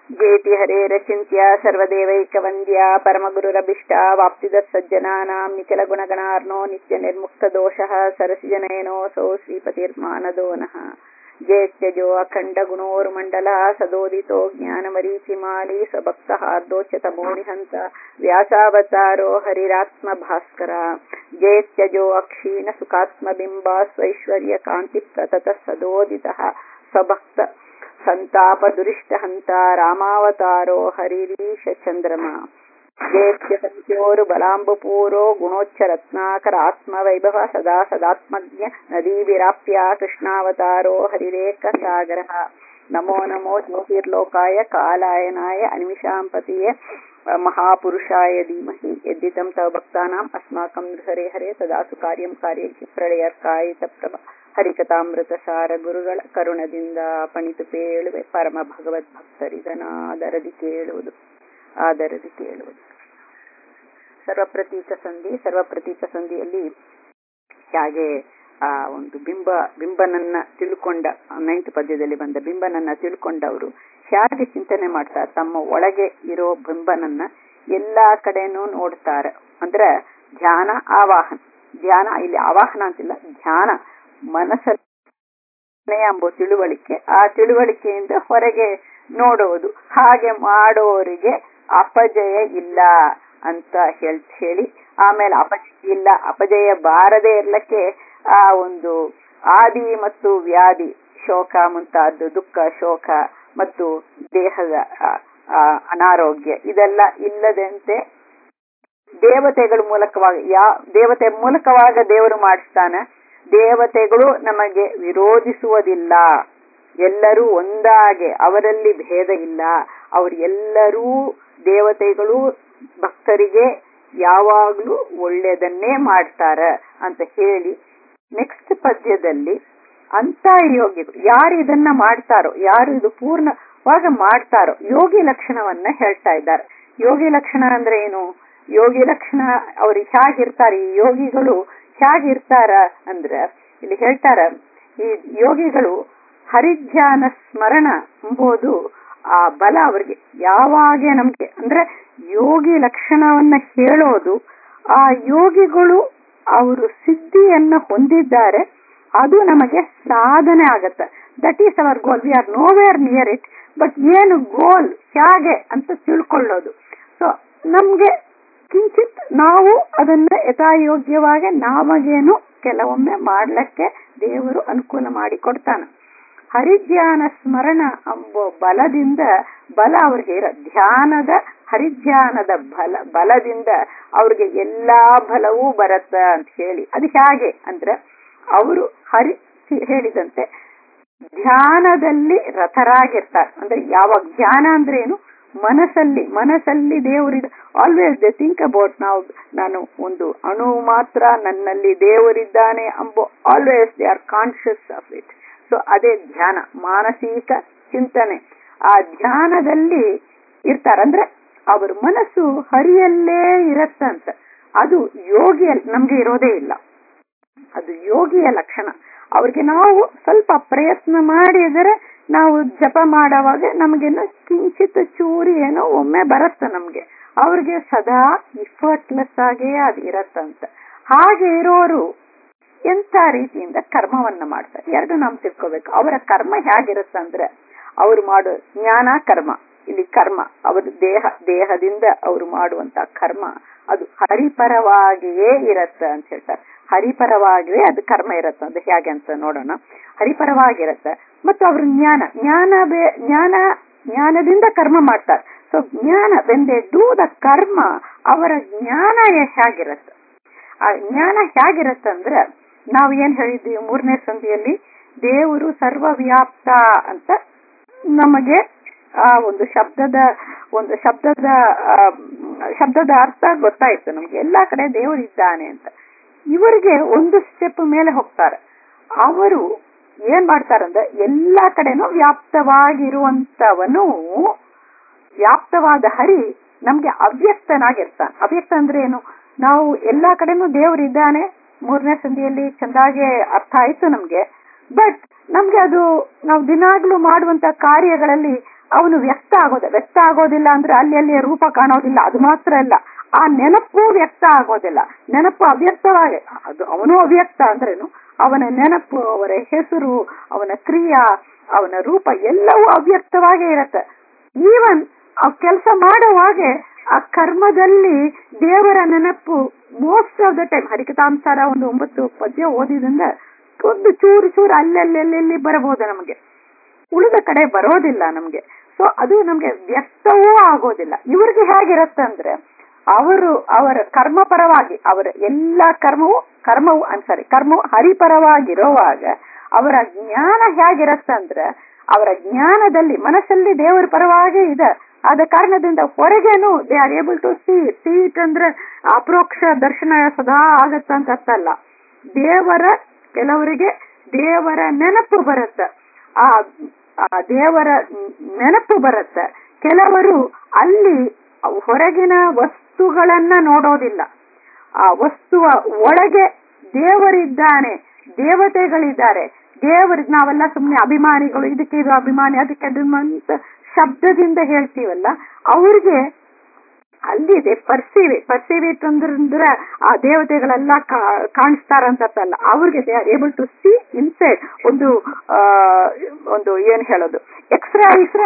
ಜೇತಿ ಹರೇರಚಿಂತ್ಯ ಸರ್ವದೇವೈಕವಂದ್ಯ ಪರಮಗುರುರಭಿಷ್ಟ ವಾಪ್ತಿದ ಸಜ್ಜನಾನಾಂ ನಿಖಿಲ ಗುಣಗಣಾರ್ನೋ ನಿತ್ಯ ನಿರ್ಮುಕ್ತ ದೋಷಃ ಸರಸಿಜನಯನೋऽಸೌ ಶ್ರೀಪತಿರ್ಮಾನದೋ ನಃ ಜೇತ್ಯಜೋ ಅಖಂಡ ಗುಣೋರ್ಮಂಡಲ ಸದೋದಿತೋ ಜ್ಞಾನಮರೀಚಿಮಾಲಿ ಸ್ವಭಕ್ತಹಾರ್ದೋಚ್ಯತಮೋ ನಿಹಂತ ವ್ಯಾಸಾವತಾರೋ ಹರಿರಾತ್ಮ ಭಾಸ್ಕರ ಜೇತ್ಯಜೋ ಅಕ್ಷೀಣ ಸುಖಾತ್ಮಬಿಂಬ ಸ್ವೈಶ್ವರ್ಯ ಕಾಂತಿ ಪ್ರತತ ಸದೋದಿತಃ ಸ್ವಭಕ್ತ ಸಂತಾಪ ದುರಿಷ್ಟಹಂತ ರಾಮಾವತಾರೋ ಹರಿರೀಶ ಚಂದ್ರಮ ಜೇತ್ಯ ಸಂಖ್ಯೋರು ಬಲಾಂಬುಪೂರೋ ಗುಣೋಚ್ಚ ರತ್ನಾಕರ ಆತ್ಮವೈಭವ ಸದಾ ಸದಾತ್ಮಜ್ಞ ನದೀ ವಿರಾಪ್ಯ ಕೃಷ್ಣಾವತಾರೋ ಹರಿರೇಕ ಸಾಗರ ನಮೋ ನಮೋ ಜ್ಯೋತಿರ್ಲೋಕಾಯ ಕಾಲಾಯನಾಯ ಅನಿಮಿಷಾಂಪತಿಯೇ ಮಹಾಪುರುಷಾಯ ಧೀಮಹಿ ಯದ್ದಿತಂ ತವ ಭಕ್ತಾನಾಂ ಅಸ್ಮಾಕಂ ಹರೇ ಹರೇ ಸದಾಸು ಕಾರ್ಯಂ ಕಾರ್ಯ ಪ್ರಳಯರ್ಕಾಯಿತ ಪ್ರಭ ಹರಿಕಥಾಮೃತ ಸಾರ ಗುರುಗಳ ಕರುಣದಿಂದ ಪಣಿತು ಪೇಳುವೆ ಪರಮ ಭಗವದ್ ಭಕ್ತರಿದನಾದರದಿ ಕೇಳುವುದು ಆದರದಿ ಕೇಳುವುದು ಸರ್ವಪ್ರತೀಕ ಸಂಧಿ ಸರ್ವಪ್ರತೀಕ ಸಂಧಿಯಲ್ಲಿ ಹೇಗೆ ಆ ಒಂದು ಬಿಂಬ ಬಿಂಬನನ್ನ ತಿಳ್ಕೊಂಡ ನೈನ್ತ್ ಪದ್ಯದಲ್ಲಿ ಬಂದ ಬಿಂಬನನ್ನ ತಿಳ್ಕೊಂಡವರು ಹೇಗೆ ಚಿಂತನೆ ಮಾಡ್ತಾರೆ ತಮ್ಮ ಒಳಗೆ ಇರೋ ಬಿಂಬನನ್ನ ಎಲ್ಲಾ ಕಡೆನೂ ನೋಡ್ತಾರೆ ಅಂದ್ರೆ ಧ್ಯಾನ ಆವಾಹನ ಧ್ಯಾನ ಇಲ್ಲಿ ಆವಾಹನ ಅಂತಿಲ್ಲ ಧ್ಯಾನ ಮನಸ್ಸನ್ನೇ ಎಂಬ ತಿಳುವಳಿಕೆ ಆ ತಿಳುವಳಿಕೆಯಿಂದ ಹೊರಗೆ ನೋಡುವುದು ಹಾಗೆ ಮಾಡೋರಿಗೆ ಅಪಜಯ ಇಲ್ಲ ಅಂತ ಹೇಳಿ ಆಮೇಲೆ ಅಪಜಯ ಇಲ್ಲ ಅಪಜಯ ಬಾರದೆ ಇರ್ಲಕ್ಕೆ ಆ ಒಂದು ಆದಿ ಮತ್ತು ವ್ಯಾಧಿ ಶೋಕ ಮುಂತಾದ್ದು ದುಃಖ ಶೋಕ ಮತ್ತು ದೇಹದ ಅನಾರೋಗ್ಯ ಇದೆಲ್ಲ ಇಲ್ಲದಂತೆ ದೇವತೆಗಳ ಮೂಲಕವಾಗಿ ಯಾ ದೇವತೆ ಮೂಲಕವಾಗ ದೇವರು ಮಾಡಿಸ್ತಾನೆ ದೇವತೆಗಳು ನಮಗೆ ವಿರೋಧಿಸುವುದಿಲ್ಲ ಎಲ್ಲರೂ ಒಂದಾಗೆ ಅವರಲ್ಲಿ ಭೇದ ಇಲ್ಲ ಅವರು ಎಲ್ಲರೂ ದೇವತೆಗಳು ಭಕ್ತರಿಗೆ ಯಾವಾಗ್ಲೂ ಒಳ್ಳೆಯದನ್ನೇ ಮಾಡ್ತಾರ ಅಂತ ಹೇಳಿ ನೆಕ್ಸ್ಟ್ ಪದ್ಯದಲ್ಲಿ ಅಂತ ಯೋಗಿಗಳು ಯಾರು ಇದನ್ನ ಮಾಡ್ತಾರೋ ಯಾರು ಇದು ಪೂರ್ಣವಾಗ ಮಾಡ್ತಾರೋ ಯೋಗಿ ಲಕ್ಷಣವನ್ನ ಹೇಳ್ತಾ ಇದ್ದಾರೆ ಯೋಗಿ ಲಕ್ಷಣ ಅಂದ್ರೆ ಏನು ಯೋಗಿ ಲಕ್ಷಣ ಅವ್ರಿಗೆ ಹೇಗಿರ್ತಾರೆ ಈ ಯೋಗಿಗಳು ಹೇಗಿರ್ತಾರ ಅಂದ್ರ ಇಲ್ಲಿ ಹೇಳ್ತಾರ ಈ ಯೋಗಿಗಳು ಹರಿಧ್ಯಾನ ಸ್ಮರಣ ಎಂಬುದು ಆ ಬಲ ಅವ್ರಿಗೆ ಯಾವಾಗೆ ನಮ್ಗೆ ಅಂದ್ರೆ ಯೋಗಿ ಲಕ್ಷಣವನ್ನ ಹೇಳೋದು ಆ ಯೋಗಿಗಳು ಅವರು ಸಿದ್ಧಿಯನ್ನ ಹೊಂದಿದ್ದಾರೆ ಅದು ನಮಗೆ ಸಾಧನೆ ಆಗತ್ತೆ that is our goal we are nowhere near it but ಏನು ಗೋಲ್ ಹೇಗೆ ಅಂತ ತಿಳ್ಕೊಳ್ಳೋದು ಸೊ ನಮ್ಗೆ ಕಿಂಚಿತ್ ನಾವು ಅದನ್ನ ಯಥಾಯೋಗ್ಯವಾಗಿ ನಾಮಗೇನು ಕೆಲವೊಮ್ಮೆ ಮಾಡ್ಲಿಕ್ಕೆ ದೇವರು ಅನುಕೂಲ ಮಾಡಿ ಕೊಡ್ತಾನ ಹರಿಧ್ಯಾನ ಸ್ಮರಣ ಎಂಬ ಬಲದಿಂದ ಬಲ ಅವ್ರಿಗೆ ಇರ ಧ್ಯಾನದ ಹರಿಧ್ಯಾನದ ಬಲ ಬಲದಿಂದ ಅವ್ರಿಗೆ ಎಲ್ಲಾ ಬಲವೂ ಬರತ್ತ ಅಂತ ಹೇಳಿ ಅದು ಹೇಗೆ ಅಂದ್ರೆ ಅವರು ಹರಿ ಹೇಳಿದಂತೆ ಧ್ಯಾನದಲ್ಲಿ ರಥರಾಗಿರ್ತಾರೆ ಅಂದ್ರೆ ಯಾವಾಗ ಧ್ಯಾನ ಅಂದ್ರೆ ಏನು ಮನಸ್ಸಲ್ಲಿ ಮನಸ್ಸಲ್ಲಿ ದೇವರಿದ ಆಲ್ವೇಸ್ ದೇ ಥಿಂಕ್ ಅಬೌಟ್ ನಾವು ನಾನು ಒಂದು ಅಣು ಮಾತ್ರ ನನ್ನಲ್ಲಿ ದೇವರಿದ್ದಾನೆ ಅಂಬೋ always they are conscious of it so ಅದೇ ಧ್ಯಾನ ಮಾನಸಿಕ ಚಿಂತನೆ ಆ ಧ್ಯಾನದಲ್ಲಿ ಇರ್ತಾರಂದ್ರೆ ಅವ್ರ ಮನಸ್ಸು ಹರಿಯಲ್ಲೇ ಇರತ್ತಂತ ಅದು ಯೋಗಿಯಲ್ಲಿ ನಮ್ಗೆ ಇರೋದೇ ಇಲ್ಲ ಅದು ಯೋಗಿಯ ಲಕ್ಷಣ ಅವ್ರಿಗೆ ನಾವು ಸ್ವಲ್ಪ ಪ್ರಯತ್ನ ಮಾಡಿದರೆ ನಾವು ಜಪ ಮಾಡುವಾಗ ನಮಗೇನೋ ಕಿಂಚಿತ್ ಚೂರಿ ಏನೋ ಒಮ್ಮೆ ಬರುತ್ತೆ ನಮ್ಗೆ ಅವ್ರಿಗೆ ಸದಾ ಇಫರ್ಟ್ಲೆಸ್ ಆಗೇ ಅದು ಇರತ್ತಂತ ಹಾಗೆ ಇರೋರು ಎಂತ ರೀತಿಯಿಂದ ಕರ್ಮವನ್ನ ಮಾಡ್ತಾರೆ ಎರಡು ನಾವು ತಿಳ್ಕೋಬೇಕು ಅವರ ಕರ್ಮ ಹೇಗಿರುತ್ತಂದ್ರೆ ಅವ್ರು ಮಾಡೋ ಜ್ಞಾನ ಕರ್ಮ ಇಲ್ಲಿ ಕರ್ಮ ಅವರ ದೇಹ ದೇಹದಿಂದ ಅವರು ಮಾಡುವಂತ ಕರ್ಮ ಅದು ಹರಿಪರವಾಗಿಯೇ ಇರತ್ತ ಅಂತ ಹೇಳ್ತಾರೆ ಹರಿಪರವಾಗಿಯೇ ಅದು ಕರ್ಮ ಇರತ್ತೆ ಅದು ಹೇಗೆ ಅಂತ ನೋಡೋಣ ಹರಿಪರವಾಗಿರತ್ತೆ ಮತ್ತು ಅವ್ರ ಜ್ಞಾನ ಜ್ಞಾನ ಬೇ ಜ್ಞಾನ ಜ್ಞಾನದಿಂದ ಕರ್ಮ ಮಾಡ್ತಾರೆ ಸೊ ಜ್ಞಾನ ವೆನ್ ದೇ ಡೂ ದ ಕರ್ಮ ಅವರ ಜ್ಞಾನ ಹೇಗಿರತ್ತೆ ಆ ಜ್ಞಾನ ಹೇಗಿರತ್ತಂದ್ರೆ ನಾವು ಏನ್ ಹೇಳಿದ್ವಿ ಮೂರನೇ ಸಂಧಿಯಲ್ಲಿ ದೇವರು ಸರ್ವವ್ಯಾಪ್ತ ಅಂತ ನಮಗೆ ಆ ಒಂದು ಶಬ್ದದ ಒಂದು ಶಬ್ದದ ಶಬ್ದದ ಅರ್ಥ ಗೊತ್ತಾಯ್ತು ನಮ್ಗೆ ಎಲ್ಲಾ ಕಡೆ ದೇವರಿದ್ದಾನೆ ಅಂತ ಇವರಿಗೆ ಒಂದು ಸ್ಟೆಪ್ ಮೇಲೆ ಹೋಗ್ತಾರೆ ಅವರು ಏನ್ ಮಾಡ್ತಾರಂದ್ರೆ ಎಲ್ಲಾ ಕಡೆನೂ ವ್ಯಾಪ್ತವಾಗಿರುವಂತವನು ವ್ಯಾಪ್ತವಾದ ಹರಿ ನಮ್ಗೆ ಅವ್ಯಕ್ತನಾಗಿರ್ತಾನೆ ಅವ್ಯಕ್ತ ಅಂದ್ರೆ ಏನು ನಾವು ಎಲ್ಲಾ ಕಡೆನೂ ದೇವರಿದ್ದಾನೆ ಮೂರನೇ ಸಂಧಿಯಲ್ಲಿ ಚಂದಾಗೆ ಅರ್ಥ ಆಯ್ತು ನಮ್ಗೆ ಬಟ್ ನಮ್ಗೆ ಅದು ನಾವು ದಿನಾಗ್ಲೂ ಮಾಡುವಂತ ಕಾರ್ಯಗಳಲ್ಲಿ ಅವನು ವ್ಯಕ್ತ ಆಗೋದ ವ್ಯಕ್ತ ಆಗೋದಿಲ್ಲ ಅಂದ್ರೆ ಅಲ್ಲಿ ಅಲ್ಲಿ ರೂಪ ಕಾಣೋದಿಲ್ಲ ಅದು ಮಾತ್ರ ಅಲ್ಲ ಆ ನೆನಪು ವ್ಯಕ್ತ ಆಗೋದಿಲ್ಲ ನೆನಪು ಅವ್ಯಕ್ತವಾಗಿ ಅದು ಅವನು ಅವ್ಯಕ್ತ ಅಂದ್ರೇನು ಅವನ ನೆನಪು ಅವರ ಹೆಸರು ಅವನ ಕ್ರಿಯಾ ಅವನ ರೂಪ ಎಲ್ಲವೂ ಅವ್ಯಕ್ತವಾಗೇ ಇರತ್ತೆ ಈವನ್ ಆ ಕೆಲಸ ಮಾಡುವಾಗೆ ಆ ಕರ್ಮದಲ್ಲಿ ದೇವರ ನೆನಪು ಮೋಸ್ಟ್ ಆಫ್ ದ ಟೈಮ್ ಹರಿಕತಾಂಸಾರ ಒಂದು ಒಂಬತ್ತು ಪದ್ಯ ಓದಿದಿಂದ ಒಂದು ಚೂರು ಚೂರು ಅಲ್ಲಲ್ಲಿ ಬರಬಹುದು ನಮಗೆ ಉಳಿದ ಕಡೆ ಬರೋದಿಲ್ಲ ನಮ್ಗೆ ಸೊ ಅದು ನಮ್ಗೆ ವ್ಯಕ್ತವೂ ಆಗೋದಿಲ್ಲ ಇವ್ರಿಗೆ ಹೇಗಿರತ್ತಂದ್ರೆ ಅವರು ಅವರ ಕರ್ಮ ಪರವಾಗಿ ಅವರ ಎಲ್ಲಾ ಕರ್ಮವು ಕರ್ಮವು ಅನ್ಸರಿ ಕರ್ಮವು ಹರಿಪರವಾಗಿರುವಾಗ ಅವರ ಜ್ಞಾನ ಹೇಗಿರತ್ತಂದ್ರೆ ಅವರ ಜ್ಞಾನದಲ್ಲಿ ಮನಸ್ಸಲ್ಲಿ ದೇವರ ಪರವಾಗೇ ಇದೆ ಆದ ಕಾರಣದಿಂದ ಹೊರಗೇನು they are able to see see it ಅಂದ್ರೆ ಅಪ್ರೋಕ್ಷ ದರ್ಶನ ಸದಾ ಆಗತ್ತಂತ ಅರ್ಥಲ್ಲ ದೇವರ ಕೆಲವರಿಗೆ ದೇವರ ನೆನಪು ಬರುತ್ತೆ ಆ ಆ ದೇವರ ನೆನಪು ಬರುತ್ತೆ ಕೆಲವರು ಅಲ್ಲಿ ಹೊರಗಿನ ವಸ್ತುಗಳನ್ನ ನೋಡೋದಿಲ್ಲ ಆ ವಸ್ತುವ ಒಳಗೆ ದೇವರಿದ್ದಾನೆ ದೇವತೆಗಳಿದ್ದಾರೆ ದೇವರಿಗೆ ನಾವೆಲ್ಲ ಸುಮ್ಮನೆ ಅಭಿಮಾನಿಗಳು ಇದಕ್ಕೆ ಇದು ಅಭಿಮಾನಿ ಅದಕ್ಕೆ ಅಭಿಮಾನಿ ಅಂತ ಶಬ್ದದಿಂದ ಹೇಳ್ತೀವಲ್ಲ ಅವ್ರಿಗೆ ಅಲ್ಲಿದೆ ಪರ್ಸೀವಿ ಪರ್ಸೀವಿ ಅಂದ್ರೆ ಆ ದೇವತೆಗಳೆಲ್ಲ ಕಾಣಿಸ್ತಾರಂತಲ್ಲ ಅವ್ರಿಗೆ they are able to see inside ಒಂದು ಆ ಒಂದು ಏನ್ ಹೇಳೋದು ಎಕ್ಸ್ರೇ ಎಕ್ಸ್ರೇ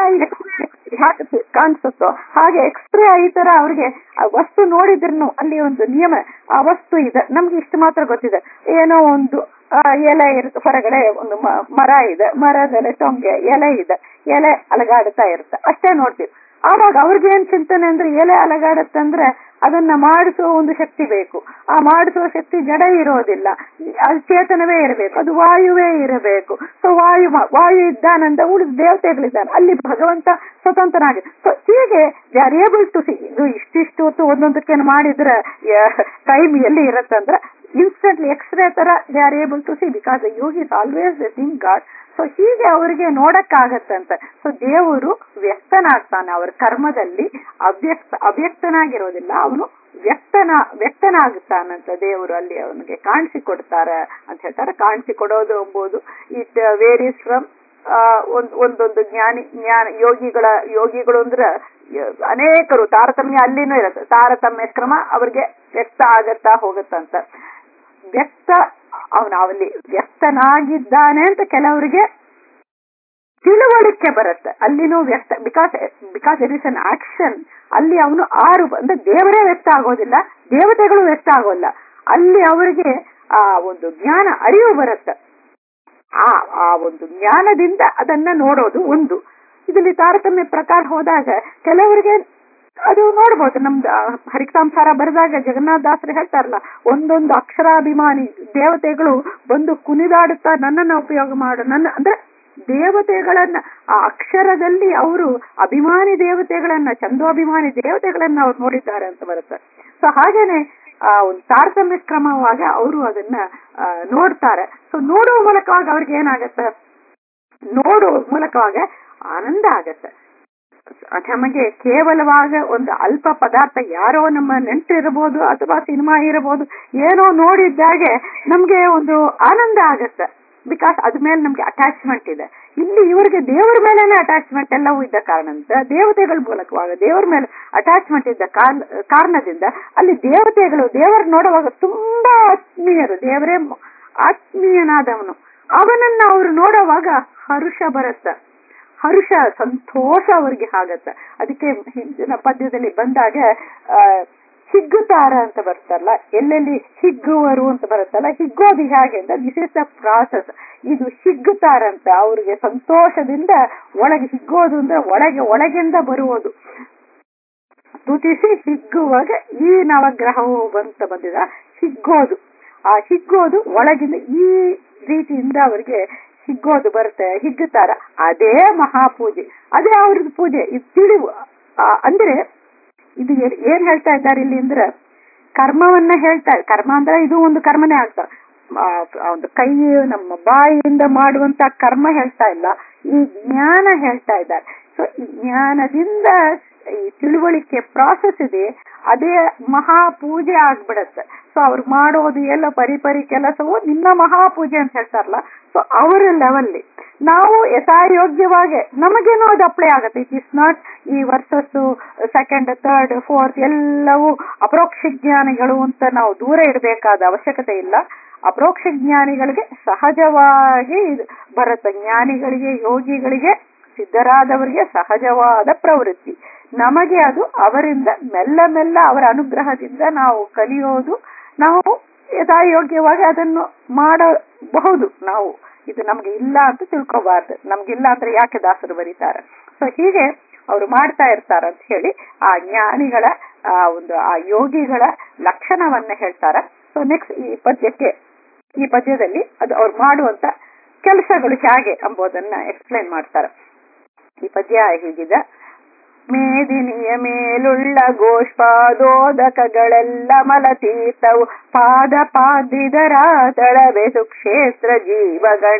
ಹೇಗೆ ಕಾಣಿಸುತ್ತೋ ಹಾಗೆ ಎಕ್ಸ್ರೇ ಈ ತರ ಅವ್ರಿಗೆ ಆ ವಸ್ತು ನೋಡಿದ್ರು ಅಲ್ಲಿ ಒಂದು ನಿಯಮ ಆ ವಸ್ತು ಇದೆ ನಮ್ಗೆ ಇಷ್ಟು ಮಾತ್ರ ಗೊತ್ತಿದೆ ಏನೋ ಒಂದು ಎಲೆ ಇರುತ್ತೆ ಹೊರಗಡೆ ಒಂದು ಮರ ಇದೆ ಮರದಲ್ಲಿ ಟೊಂಗೆ ಎಲೆ ಇದೆ ಎಲೆ ಅಲಗಾಡ್ತಾ ಇರುತ್ತೆ ಅಷ್ಟೇ ನೋಡ್ತೀವಿ ಆವಾಗ ಅವ್ರಿಗೆ ಏನ್ ಚಿಂತನೆ ಅಂದ್ರೆ ಎಲೆ ಅಲಗಾಡತ್ತಂದ್ರೆ ಅದನ್ನ ಮಾಡಿಸುವ ಒಂದು ಶಕ್ತಿ ಬೇಕು ಆ ಮಾಡಿಸುವ ಶಕ್ತಿ ಜಡ ಇರೋದಿಲ್ಲ ಅದು ಚೇತನವೇ ಇರಬೇಕು ಅದು ವಾಯುವೇ ಇರಬೇಕು ಸೊ ವಾಯು ವಾಯು ಇದ್ದಾನಂದ ಉಳಿದ ದೇವತೆಗಳಿದ್ದಾನೆ ಅಲ್ಲಿ ಭಗವಂತ ಸ್ವತಂತ್ರನಾಗಿ ಸೊ ಹೀಗೆ they are able to see ಇದು ಇಷ್ಟಿಷ್ಟು ಹೊತ್ತು ಒಂದೊಂದಕ್ಕೆ ಮಾಡಿದ್ರೆ ಟೈಮ್ ಎಲ್ಲಿ ಇರತ್ತಂದ್ರೆ ಇನ್ಸ್ಟೆಂಟ್ಲಿ ಎಕ್ಸ್ರೇ ತರ they are able to see because yogi is always the thing God so ಹೀಗೆ ಅವರಿಗೆ ನೋಡಕ್ಕಾಗತ್ತಂತೆ ಸೊ ದೇವರು ವ್ಯಕ್ತನಾಗ್ತಾನೆ ಅವರ ಕರ್ಮದಲ್ಲಿ ಅವ್ಯಕ್ತ ಅವ್ಯಕ್ತನಾಗಿರೋದಿಲ್ಲ ಅವನು ವ್ಯಕ್ತನ ವ್ಯಕ್ತನಾಗುತ್ತಾನಂತ ದೇವರು ಅಲ್ಲಿ ಅವನಿಗೆ ಕಾಣಿಸಿಕೊಡ್ತಾರೆ ಅಂತ ಹೇಳ್ತಾರೆ ಕಾಣಿಸಿಕೊಡೋದು ಎಂಬುದು ಇಟ್ ವೇರೀಸ್ ಫ್ರಮ್ ಒಂದ್ ಒಂದೊಂದು ಜ್ಞಾನಿ ಜ್ಞಾನ ಯೋಗಿಗಳ ಯೋಗಿಗಳು ಅಂದ್ರೆ ಅನೇಕರು ತಾರತಮ್ಯ ಅಲ್ಲಿನೂ ಇರುತ್ತೆ ತಾರತಮ್ಯ ಕ್ರಮ ಅವ್ರಿಗೆ ವ್ಯಕ್ತ ಆಗತ್ತಾ ಹೋಗತ್ತಂತ ವ್ಯಕ್ತ ಅವನು ಅವಲ್ಲಿ ವ್ಯಕ್ತನಾಗಿದ್ದಾನೆ ಅಂತ ಕೆಲವರಿಗೆ ತಿಳುವಳಿಕೆ ಬರುತ್ತೆ ಅಲ್ಲಿನೂ ವ್ಯಕ್ತ because because it is an action ಅಲ್ಲಿ ಅವನು ಆರು ಅಂದ್ರೆ ದೇವರೇ ವ್ಯಕ್ತ ಆಗೋದಿಲ್ಲ ದೇವತೆಗಳು ವ್ಯಕ್ತ ಆಗೋಲ್ಲ ಅಲ್ಲಿ ಅವರಿಗೆ ಆ ಒಂದು ಜ್ಞಾನ ಅರಿವು ಬರುತ್ತೆ ಆ ಆ ಒಂದು ಜ್ಞಾನದಿಂದ ಅದನ್ನ ನೋಡೋದು ಒಂದು ಇದರಲ್ಲಿ ತಾರತಮ್ಯ ಪ್ರಕಾರ ಹೋದಾಗ ಕೆಲವರಿಗೆ ಅದು ನೋಡ್ಬೋದು ನಮ್ದು ಹರಿಕತಾಂಸಾರ ಬರೆದಾಗ ಜಗನ್ನಾಥ ದಾಸರು ಹೇಳ್ತಾರಲ್ಲ ಒಂದೊಂದು ಅಕ್ಷರಾಭಿಮಾನಿ ದೇವತೆಗಳು ಬಂದು ಕುಣಿದಾಡುತ್ತಾ ನನ್ನನ್ನ ಉಪಯೋಗ ಮಾಡು ನನ್ನ ಅಂದ್ರೆ ದೇವತೆಗಳನ್ನ ಆ ಅಕ್ಷರದಲ್ಲಿ ಅವರು ಅಭಿಮಾನಿ ದೇವತೆಗಳನ್ನ ಚಂದೋಭಿಮಾನಿ ದೇವತೆಗಳನ್ನ ಅವ್ರು ನೋಡಿದ್ದಾರೆ ಅಂತ ಬರುತ್ತೆ ಸೊ ಹಾಗೇನೆ ಆ ಒಂದು ತಾರತಮ್ಯ ಕ್ರಮವಾಗ ಅವರು ಅದನ್ನ ನೋಡ್ತಾರೆ ಸೊ ನೋಡುವ ಮೂಲಕವಾಗ ಅವ್ರಿಗೆ ಏನಾಗತ್ತೆ ನೋಡುವ ಮೂಲಕವಾಗ ಆನಂದ ಆಗತ್ತೆ ನಮಗೆ ಕೇವಲವಾಗ ಒಂದು ಅಲ್ಪ ಪದಾರ್ಥ ಯಾರೋ ನಮ್ಮ ನೆಂಟು ಇರಬಹುದು ಅಥವಾ ಸಿನಿಮಾ ಇರಬಹುದು ಏನೋ ನೋಡಿದ್ದಾಗೆ ನಮ್ಗೆ ಒಂದು ಆನಂದ ಆಗತ್ತೆ ಬಿಕಾಸ್ ಅದ ಮೇಲೆ ನಮ್ಗೆ ಅಟ್ಯಾಚ್ಮೆಂಟ್ ಇದೆ ಇಲ್ಲಿ ಇವರಿಗೆ ದೇವರ ಮೇಲೇನೆ ಅಟ್ಯಾಚ್ಮೆಂಟ್ ಎಲ್ಲವೂ ಇದ್ದ ಕಾರಣದಿಂದ ದೇವತೆಗಳ ಮೂಲಕವಾಗ ದೇವರ ಮೇಲೆ ಅಟ್ಯಾಚ್ಮೆಂಟ್ ಇದ್ದ ಕಾರಣದಿಂದ ಅಲ್ಲಿ ದೇವತೆಗಳು ದೇವರ ನೋಡುವಾಗ ತುಂಬಾ ಆತ್ಮೀಯರು ದೇವರೇ ಆತ್ಮೀಯನಾದವನು ಅವನನ್ನ ಅವರು ನೋಡುವಾಗ ಹರುಷ ಬರುತ್ತೆ ಹರುಷ ಸಂತೋಷ ಅವರಿಗೆ ಆಗತ್ತೆ ಅದಕ್ಕೆ ಹಿಂದಿನ ಪದ್ಯದಲ್ಲಿ ಬಂದಾಗ ಆ ಹಿಗ್ಗುತ್ತಾರ ಅಂತ ಬರುತ್ತಲ್ಲ ಎಲ್ಲೆಲ್ಲಿ ಹಿಗ್ಗುವರು ಅಂತ ಬರುತ್ತಲ್ಲ ಹಿಗ್ಗೋದು ಹೇಗೆ ಅಂತ ದಿಸ್ ಇಸ್ ದ ಪ್ರಾಸೆಸ್ ಇದು ಹಿಗ್ಗುತ್ತಾರಂತ ಅವ್ರಿಗೆ ಸಂತೋಷದಿಂದ ಒಳಗೆ ಹಿಗ್ಗೋದು ಅಂದ್ರೆ ಒಳಗೆ ಒಳಗಿಂದ ಬರುವುದು ತುತಿಸಿ ಹಿಗ್ಗುವಾಗ ಈ ನವಗ್ರಹವು ಬಂತ ಬಂದಿದ ಹಿಗ್ಗೋದು ಆ ಹಿಗ್ಗೋದು ಒಳಗಿಂದ ಈ ರೀತಿಯಿಂದ ಅವರಿಗೆ ಹಿಗ್ಗೋದು ಬರುತ್ತೆ ಹಿಗ್ಗುತ್ತಾರ ಅದೇ ಮಹಾಪೂಜೆ ಅದೇ ಅವ್ರದ್ದು ಪೂಜೆ ಇದು ತಿಳಿವು ಅಂದ್ರೆ ಇದು ಏನ್ ಹೇಳ್ತಾ ಇದ್ದಾರೆ ಇಲ್ಲಿ ಅಂದ್ರೆ ಕರ್ಮವನ್ನ ಹೇಳ್ತಾ ಕರ್ಮ ಅಂದ್ರೆ ಇದು ಒಂದು ಕರ್ಮನೇ ಆಗ್ತಾರೆ ಒಂದು ಕೈ ನಮ್ಮ ಬಾಯಿಯಿಂದ ಮಾಡುವಂತ ಕರ್ಮ ಹೇಳ್ತಾ ಇಲ್ಲ ಈ ಜ್ಞಾನ ಹೇಳ್ತಾ ಇದ್ದಾರೆ ಸೊ ಈ ಜ್ಞಾನದಿಂದ ಈ ತಿಳುವಳಿಕೆ ಪ್ರಾಸೆಸ್ ಇದೆ ಅದೇ ಮಹಾ ಪೂಜೆ ಆಗ್ಬಿಡತ್ತೆ ಸೊ ಸೊ ಅವ್ರು ಮಾಡೋದು ಎಲ್ಲ ಪರಿಪರಿ ಕೆಲಸವು ನಿನ್ನ ಮಹಾಪೂಜೆ ಅಂತ ಹೇಳ್ತಾರಲ್ಲ ಸೊ ಅವರ ಲೆವೆಲ್ಲಿ ನಾವು ಯಥಾಯೋಗ್ಯವಾಗಿ ನಮಗೇನೋ ಅದು ಅಪ್ಲೈ ಆಗುತ್ತೆ ಇಟ್ ಇಸ್ ನಾಟ್ ಈ ವರ್ಸಸ್ ಸೆಕೆಂಡ್ ಥರ್ಡ್ ಫೋರ್ತ್ ಎಲ್ಲವೂ ಅಪರೋಕ್ಷ ಜ್ಞಾನಿಗಳು ಅಂತ ನಾವು ದೂರ ಇಡಬೇಕಾದ ಅವಶ್ಯಕತೆ ಇಲ್ಲ ಅಪರೋಕ್ಷ ಜ್ಞಾನಿಗಳಿಗೆ ಸಹಜವಾಗಿ ಇದು ಬರುತ್ತೆ ಜ್ಞಾನಿಗಳಿಗೆ ಯೋಗಿಗಳಿಗೆ ಸಿದ್ಧರಾದವರಿಗೆ ಸಹಜವಾದ ಪ್ರವೃತ್ತಿ ನಮಗೆ ಅದು ಅವರಿಂದ ಮೆಲ್ಲ ಮೆಲ್ಲ ಅವರ ಅನುಗ್ರಹದಿಂದ ನಾವು ಕಲಿಯೋದು ನಾವು ಯಥಾಯೋಗ್ಯವಾಗಿ ಅದನ್ನು ಮಾಡಬಹುದು ನಾವು ಇದು ನಮ್ಗೆ ಇಲ್ಲ ಅಂತ ತಿಳ್ಕೋಬಾರ್ದು ನಮ್ಗಿಲ್ಲ ಅಂದ್ರೆ ಯಾಕೆ ದಾಸರು ಬರೀತಾರೆ ಸೊ ಹೀಗೆ ಅವರು ಮಾಡ್ತಾ ಇರ್ತಾರ ಅಂತ ಹೇಳಿ ಆ ಜ್ಞಾನಿಗಳ ಆ ಒಂದು ಆ ಯೋಗಿಗಳ ಲಕ್ಷಣವನ್ನ ಹೇಳ್ತಾರ ಸೊ ನೆಕ್ಸ್ಟ್ ಈ ಪದ್ಯಕ್ಕೆ ಈ ಪದ್ಯದಲ್ಲಿ ಅದು ಅವ್ರು ಮಾಡುವಂತ ಕೆಲಸಗಳು ಹೇಗೆ ಎಂಬುದನ್ನ ಎಕ್ಸ್ಪ್ಲೈನ್ ಮಾಡ್ತಾರೆ ಈ ಪದ್ಯ ಹೀಗಿದೆ ಮೇದಿನಿಯ ಮೇಲುಳ್ಳ ಗೋಷ್ಪಾದೋದಕಗಳೆಲ್ಲ ಮಲತೀರ್ಥವು ಪಾದ ಪಾದಿದರ ತಳವೆ ಸುಕ್ಷೇತ್ರ ಜೀವಗಣ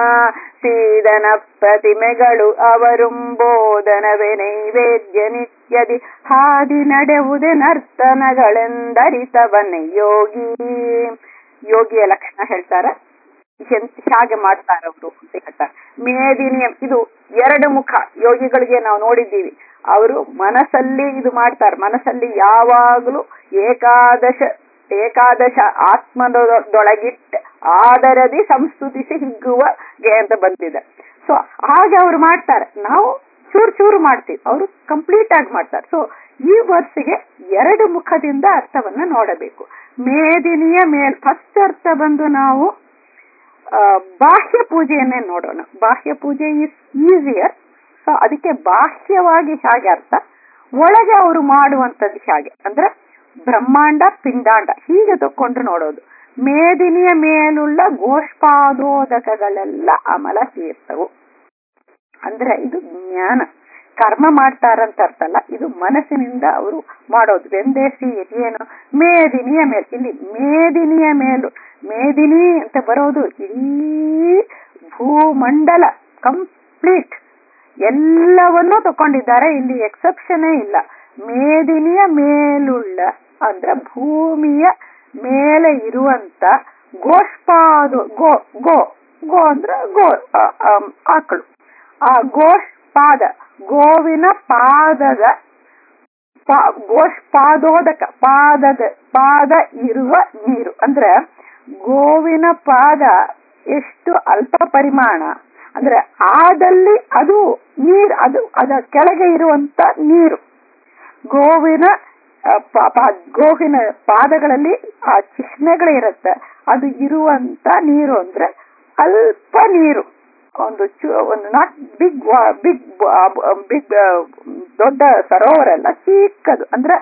ಸೀದನ ಪ್ರತಿಮೆಗಳು ಅವರುಂಬೋದನವೇ ನೈವೇದ್ಯ ನಿತ್ಯದಿ ಹಾದಿ ನಡೆವುದೇ ನರ್ತನಗಳೆಂದರಿತವನೇ ಯೋಗಿ ಯೋಗಿಯ ಲಕ್ಷಣ ಹೇಳ್ತಾರೆ ಹೇಗೆ ಮಾಡ್ತಾರೆ ಅವರು ಅಂತ ಹೇಳ್ತಾರೆ ಮೇದಿನಿಯ ಇದು ಎರಡು ಮುಖ ಯೋಗಿಗಳಿಗೆ ನಾವು ನೋಡಿದ್ದೀವಿ ಅವರು ಮನಸ್ಸಲ್ಲಿ ಇದು ಮಾಡ್ತಾರೆ ಮನಸ್ಸಲ್ಲಿ ಯಾವಾಗಲೂ ಏಕಾದಶ ಏಕಾದಶ ಆತ್ಮದೊಳಗಿಟ್ಟು ಆದರದಿ ಸಂಸ್ತುತಿಸಿ ಹಿಗ್ಗುವಗೆ ಅಂತ ಬಂದಿದೆ ಸೊ ಹಾಗೆ ಅವ್ರು ಮಾಡ್ತಾರೆ ನಾವು ಚೂರು ಚೂರು ಮಾಡ್ತೀವಿ ಅವರು ಕಂಪ್ಲೀಟ್ ಆಗಿ ಮಾಡ್ತಾರೆ ಸೊ ಈ ವರ್ಷಗೆ ಎರಡು ಮುಖದಿಂದ ಅರ್ಥವನ್ನ ನೋಡಬೇಕು ಮೇದಿನಿಯ ಮೇಲ್ ಫಸ್ಟ್ ಅರ್ಥ ಬಂದು ನಾವು ಬಾಹ್ಯ ಪೂಜೆಯನ್ನೇ ನೋಡೋಣ ಬಾಹ್ಯ ಪೂಜೆ ಈಸ್ ಈಸಿಯರ್ ಸೊ ಅದಕ್ಕೆ ಬಾಹ್ಯವಾಗಿ ಹೇಗೆ ಅರ್ಥ ಒಳಗೆ ಅವರು ಮಾಡುವಂತದ್ದು ಹೇಗೆ ಅಂದ್ರೆ ಬ್ರಹ್ಮಾಂಡ ಪಿಂಡಾಂಡ ಹೀಗೆ ತಕ್ಕೊಂಡು ನೋಡೋದು ಮೇದಿನಿಯ ಮೇಲುಳ್ಳ ಗೋಷ್ಪಾದೋದಕಗಳೆಲ್ಲ ಅಮಲ ತೀರ್ಥವು ಅಂದ್ರೆ ಇದು ಜ್ಞಾನ ಕರ್ಮ ಮಾಡ್ತಾರಂತ ಅರ್ಥಲ್ಲ ಇದು ಮನಸ್ಸಿನಿಂದ ಅವರು ಮಾಡೋದು ವೆಂದೇಸಿ ಏನು ಮೇದಿನಿಯ ಮೇಲೆ ಇಲ್ಲಿ ಮೇದಿನಿಯ ಮೇಲು ಮೇದಿನಿ ಅಂತ ಬರೋದು ಇಡೀ ಭೂಮಂಡಲ ಕಂಪ್ಲೀಟ್ ಎಲ್ಲವನ್ನೂ ತಕೊಂಡಿದ್ದಾರೆ ಇಲ್ಲಿ ಎಕ್ಸೆಪ್ಷನೇ ಇಲ್ಲ ಮೇದಿನಿಯ ಮೇಲುಳ್ಳ ಅಂದ್ರೆ ಭೂಮಿಯ ಮೇಲೆ ಇರುವಂತ ಗೋಷ್ಪಾದು ಗೋ ಗೋ ಗೋ ಅಂದ್ರೆ ಗೋ ಆಕಳು ಆ ಗೋಷ್ ಪಾದ ಗೋವಿನ ಪಾದದ ಗೋಷ್ ಪಾದೋದಕ ಪಾದದ ಪಾದ ಇರುವ ನೀರು ಅಂದ್ರೆ ಗೋವಿನ ಪಾದ ಎಷ್ಟು ಅಲ್ಪ ಪರಿಮಾಣ ಅಂದ್ರೆ ಆದಲ್ಲಿ ಅದು ನೀರು ಅದು ಅದ ಕೆಳಗೆ ಇರುವಂತ ನೀರು ಗೋವಿನ ಗೋವಿನ ಪಾದಗಳಲ್ಲಿ ಆ ಚಿಹ್ನೆಗಳಿರುತ್ತೆ ಅದು ಇರುವಂತ ನೀರು ಅಂದ್ರೆ ಅಲ್ಪ ನೀರು ಒಂದು ಒಂದು ನಾಟ್ ಬಿಗ್ ಬಿಗ್ ಬಿಗ್ ದೊಡ್ಡ ಸರೋವರ ಅಲ್ಲ ಚಿಕ್ಕದು ಅಂದ್ರೆ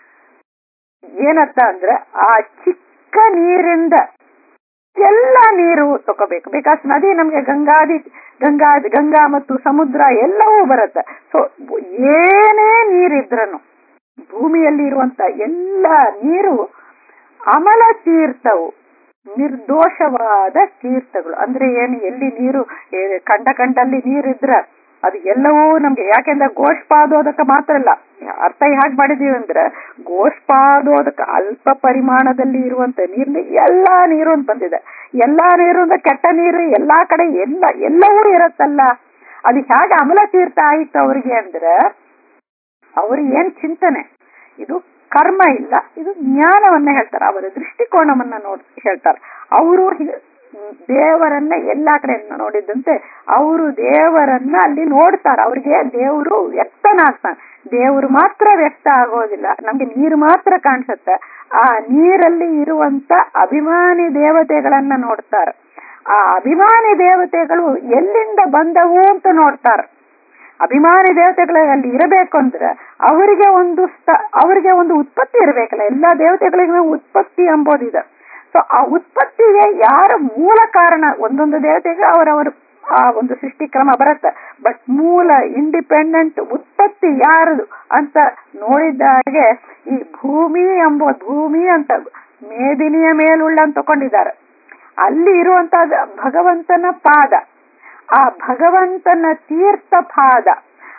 ಏನರ್ಥ ಅಂದ್ರೆ ಆ ಚಿಕ್ಕ ನೀರಿಂದ ಎಲ್ಲ ನೀರು ತಗೋಬೇಕು ಬಿಕಾಸ್ ನದಿ ನಮ್ಗೆ ಗಂಗಾದಿ ಗಂಗಾ ಗಂಗಾ ಮತ್ತು ಸಮುದ್ರ ಎಲ್ಲವೂ ಬರುತ್ತೆ ಸೊ ಏನೇ ನೀರಿದ್ರನು ಭೂಮಿಯಲ್ಲಿ ಇರುವಂತ ಎಲ್ಲ ನೀರು ಅಮಲ ತೀರ್ಥವು ನಿರ್ದೋಷವಾದ ತೀರ್ಥಗಳು ಅಂದ್ರೆ ಏನು ಎಲ್ಲಿ ನೀರು ಕಂಡ ಕಂಡಲ್ಲಿ ನೀರಿದ್ರ ಅದು ಎಲ್ಲವೂ ನಮ್ಗೆ ಯಾಕೆಂದ್ರೆ ಗೋಷ್ಪಾದೋದಕ ಮಾತ್ರ ಅಲ್ಲ ಅರ್ಥ ಹೇಗೆ ಮಾಡಿದೀವಿ ಅಂದ್ರೆ ಗೋಷ್ಪಾದೋದಕ ಅಲ್ಪ ಪರಿಮಾಣದಲ್ಲಿ ಇರುವಂತ ನೀರಿನ ಎಲ್ಲಾ ನೀರು ಅಂತ ಬಂದಿದೆ ಎಲ್ಲಾ ನೀರು ಅಂದ್ರೆ ಕೆಟ್ಟ ನೀರು ಎಲ್ಲಾ ಕಡೆ ಎಲ್ಲ ಎಲ್ಲವೂ ಇರತ್ತಲ್ಲ ಅದು ಹೇಗೆ ಅಮಲ ತೀರ್ಥ ಆಯ್ತು ಅವ್ರಿಗೆ ಅಂದ್ರೆ ಅವ್ರಿಗೆ ಏನ್ ಚಿಂತನೆ ಇದು ಕರ್ಮ ಇಲ್ಲ ಇದು ಜ್ಞಾನವನ್ನ ಹೇಳ್ತಾರೆ ಅವರ ದೃಷ್ಟಿಕೋನವನ್ನ ನೋಡ್ ಹೇಳ್ತಾರೆ ಅವರು ದೇವರನ್ನ ಎಲ್ಲಾ ಕಡೆ ನೋಡಿದಂತೆ ಅವರು ದೇವರನ್ನ ಅಲ್ಲಿ ನೋಡ್ತಾರೆ ಅವ್ರಿಗೆ ದೇವರು ವ್ಯಕ್ತನಾಗ್ತಾನೆ ದೇವರು ಮಾತ್ರ ವ್ಯಕ್ತ ಆಗೋದಿಲ್ಲ ನಮ್ಗೆ ನೀರು ಮಾತ್ರ ಕಾಣಿಸುತ್ತೆ ಆ ನೀರಲ್ಲಿ ಇರುವಂತ ಅಭಿಮಾನಿ ದೇವತೆಗಳನ್ನ ನೋಡ್ತಾರೆ ಆ ಅಭಿಮಾನಿ ದೇವತೆಗಳು ಎಲ್ಲಿಂದ ಬಂದವು ಅಂತ ನೋಡ್ತಾರೆ ಅಭಿಮಾನಿ ದೇವತೆಗಳು ಅಲ್ಲಿ ಇರಬೇಕು ಅಂದ್ರೆ ಅವರಿಗೆ ಒಂದು ಸ್ಥ ಅವರಿಗೆ ಒಂದು ಉತ್ಪತ್ತಿ ಇರಬೇಕಲ್ಲ ಎಲ್ಲಾ ದೇವತೆಗಳಿಗೂ ಉತ್ಪತ್ತಿ ಎಂಬುದಿದೆ ಸೊ ಆ ಉತ್ಪತ್ತಿಗೆ ಯಾರ ಮೂಲ ಕಾರಣ ಒಂದೊಂದು ದೇವತೆಗೆ ಅವರವರು ಆ ಒಂದು ಸೃಷ್ಟಿ ಕ್ರಮ ಬರುತ್ತೆ ಬಟ್ ಮೂಲ ಇಂಡಿಪೆಂಡೆಂಟ್ ಉತ್ಪತ್ತಿ ಯಾರದು ಅಂತ ನೋಡಿದ್ದಾಗೆ ಈ ಭೂಮಿ ಎಂಬ ಭೂಮಿ ಅಂತ ಮೇದಿನಿಯ ಮೇಲುಳ್ಳ ಅಂತ ತಕೊಂಡಿದ್ದಾರೆ ಅಲ್ಲಿ ಇರುವಂತ ಭಗವಂತನ ಪಾದ ಆ ಭಗವಂತನ ತೀರ್ಥ ಪಾದ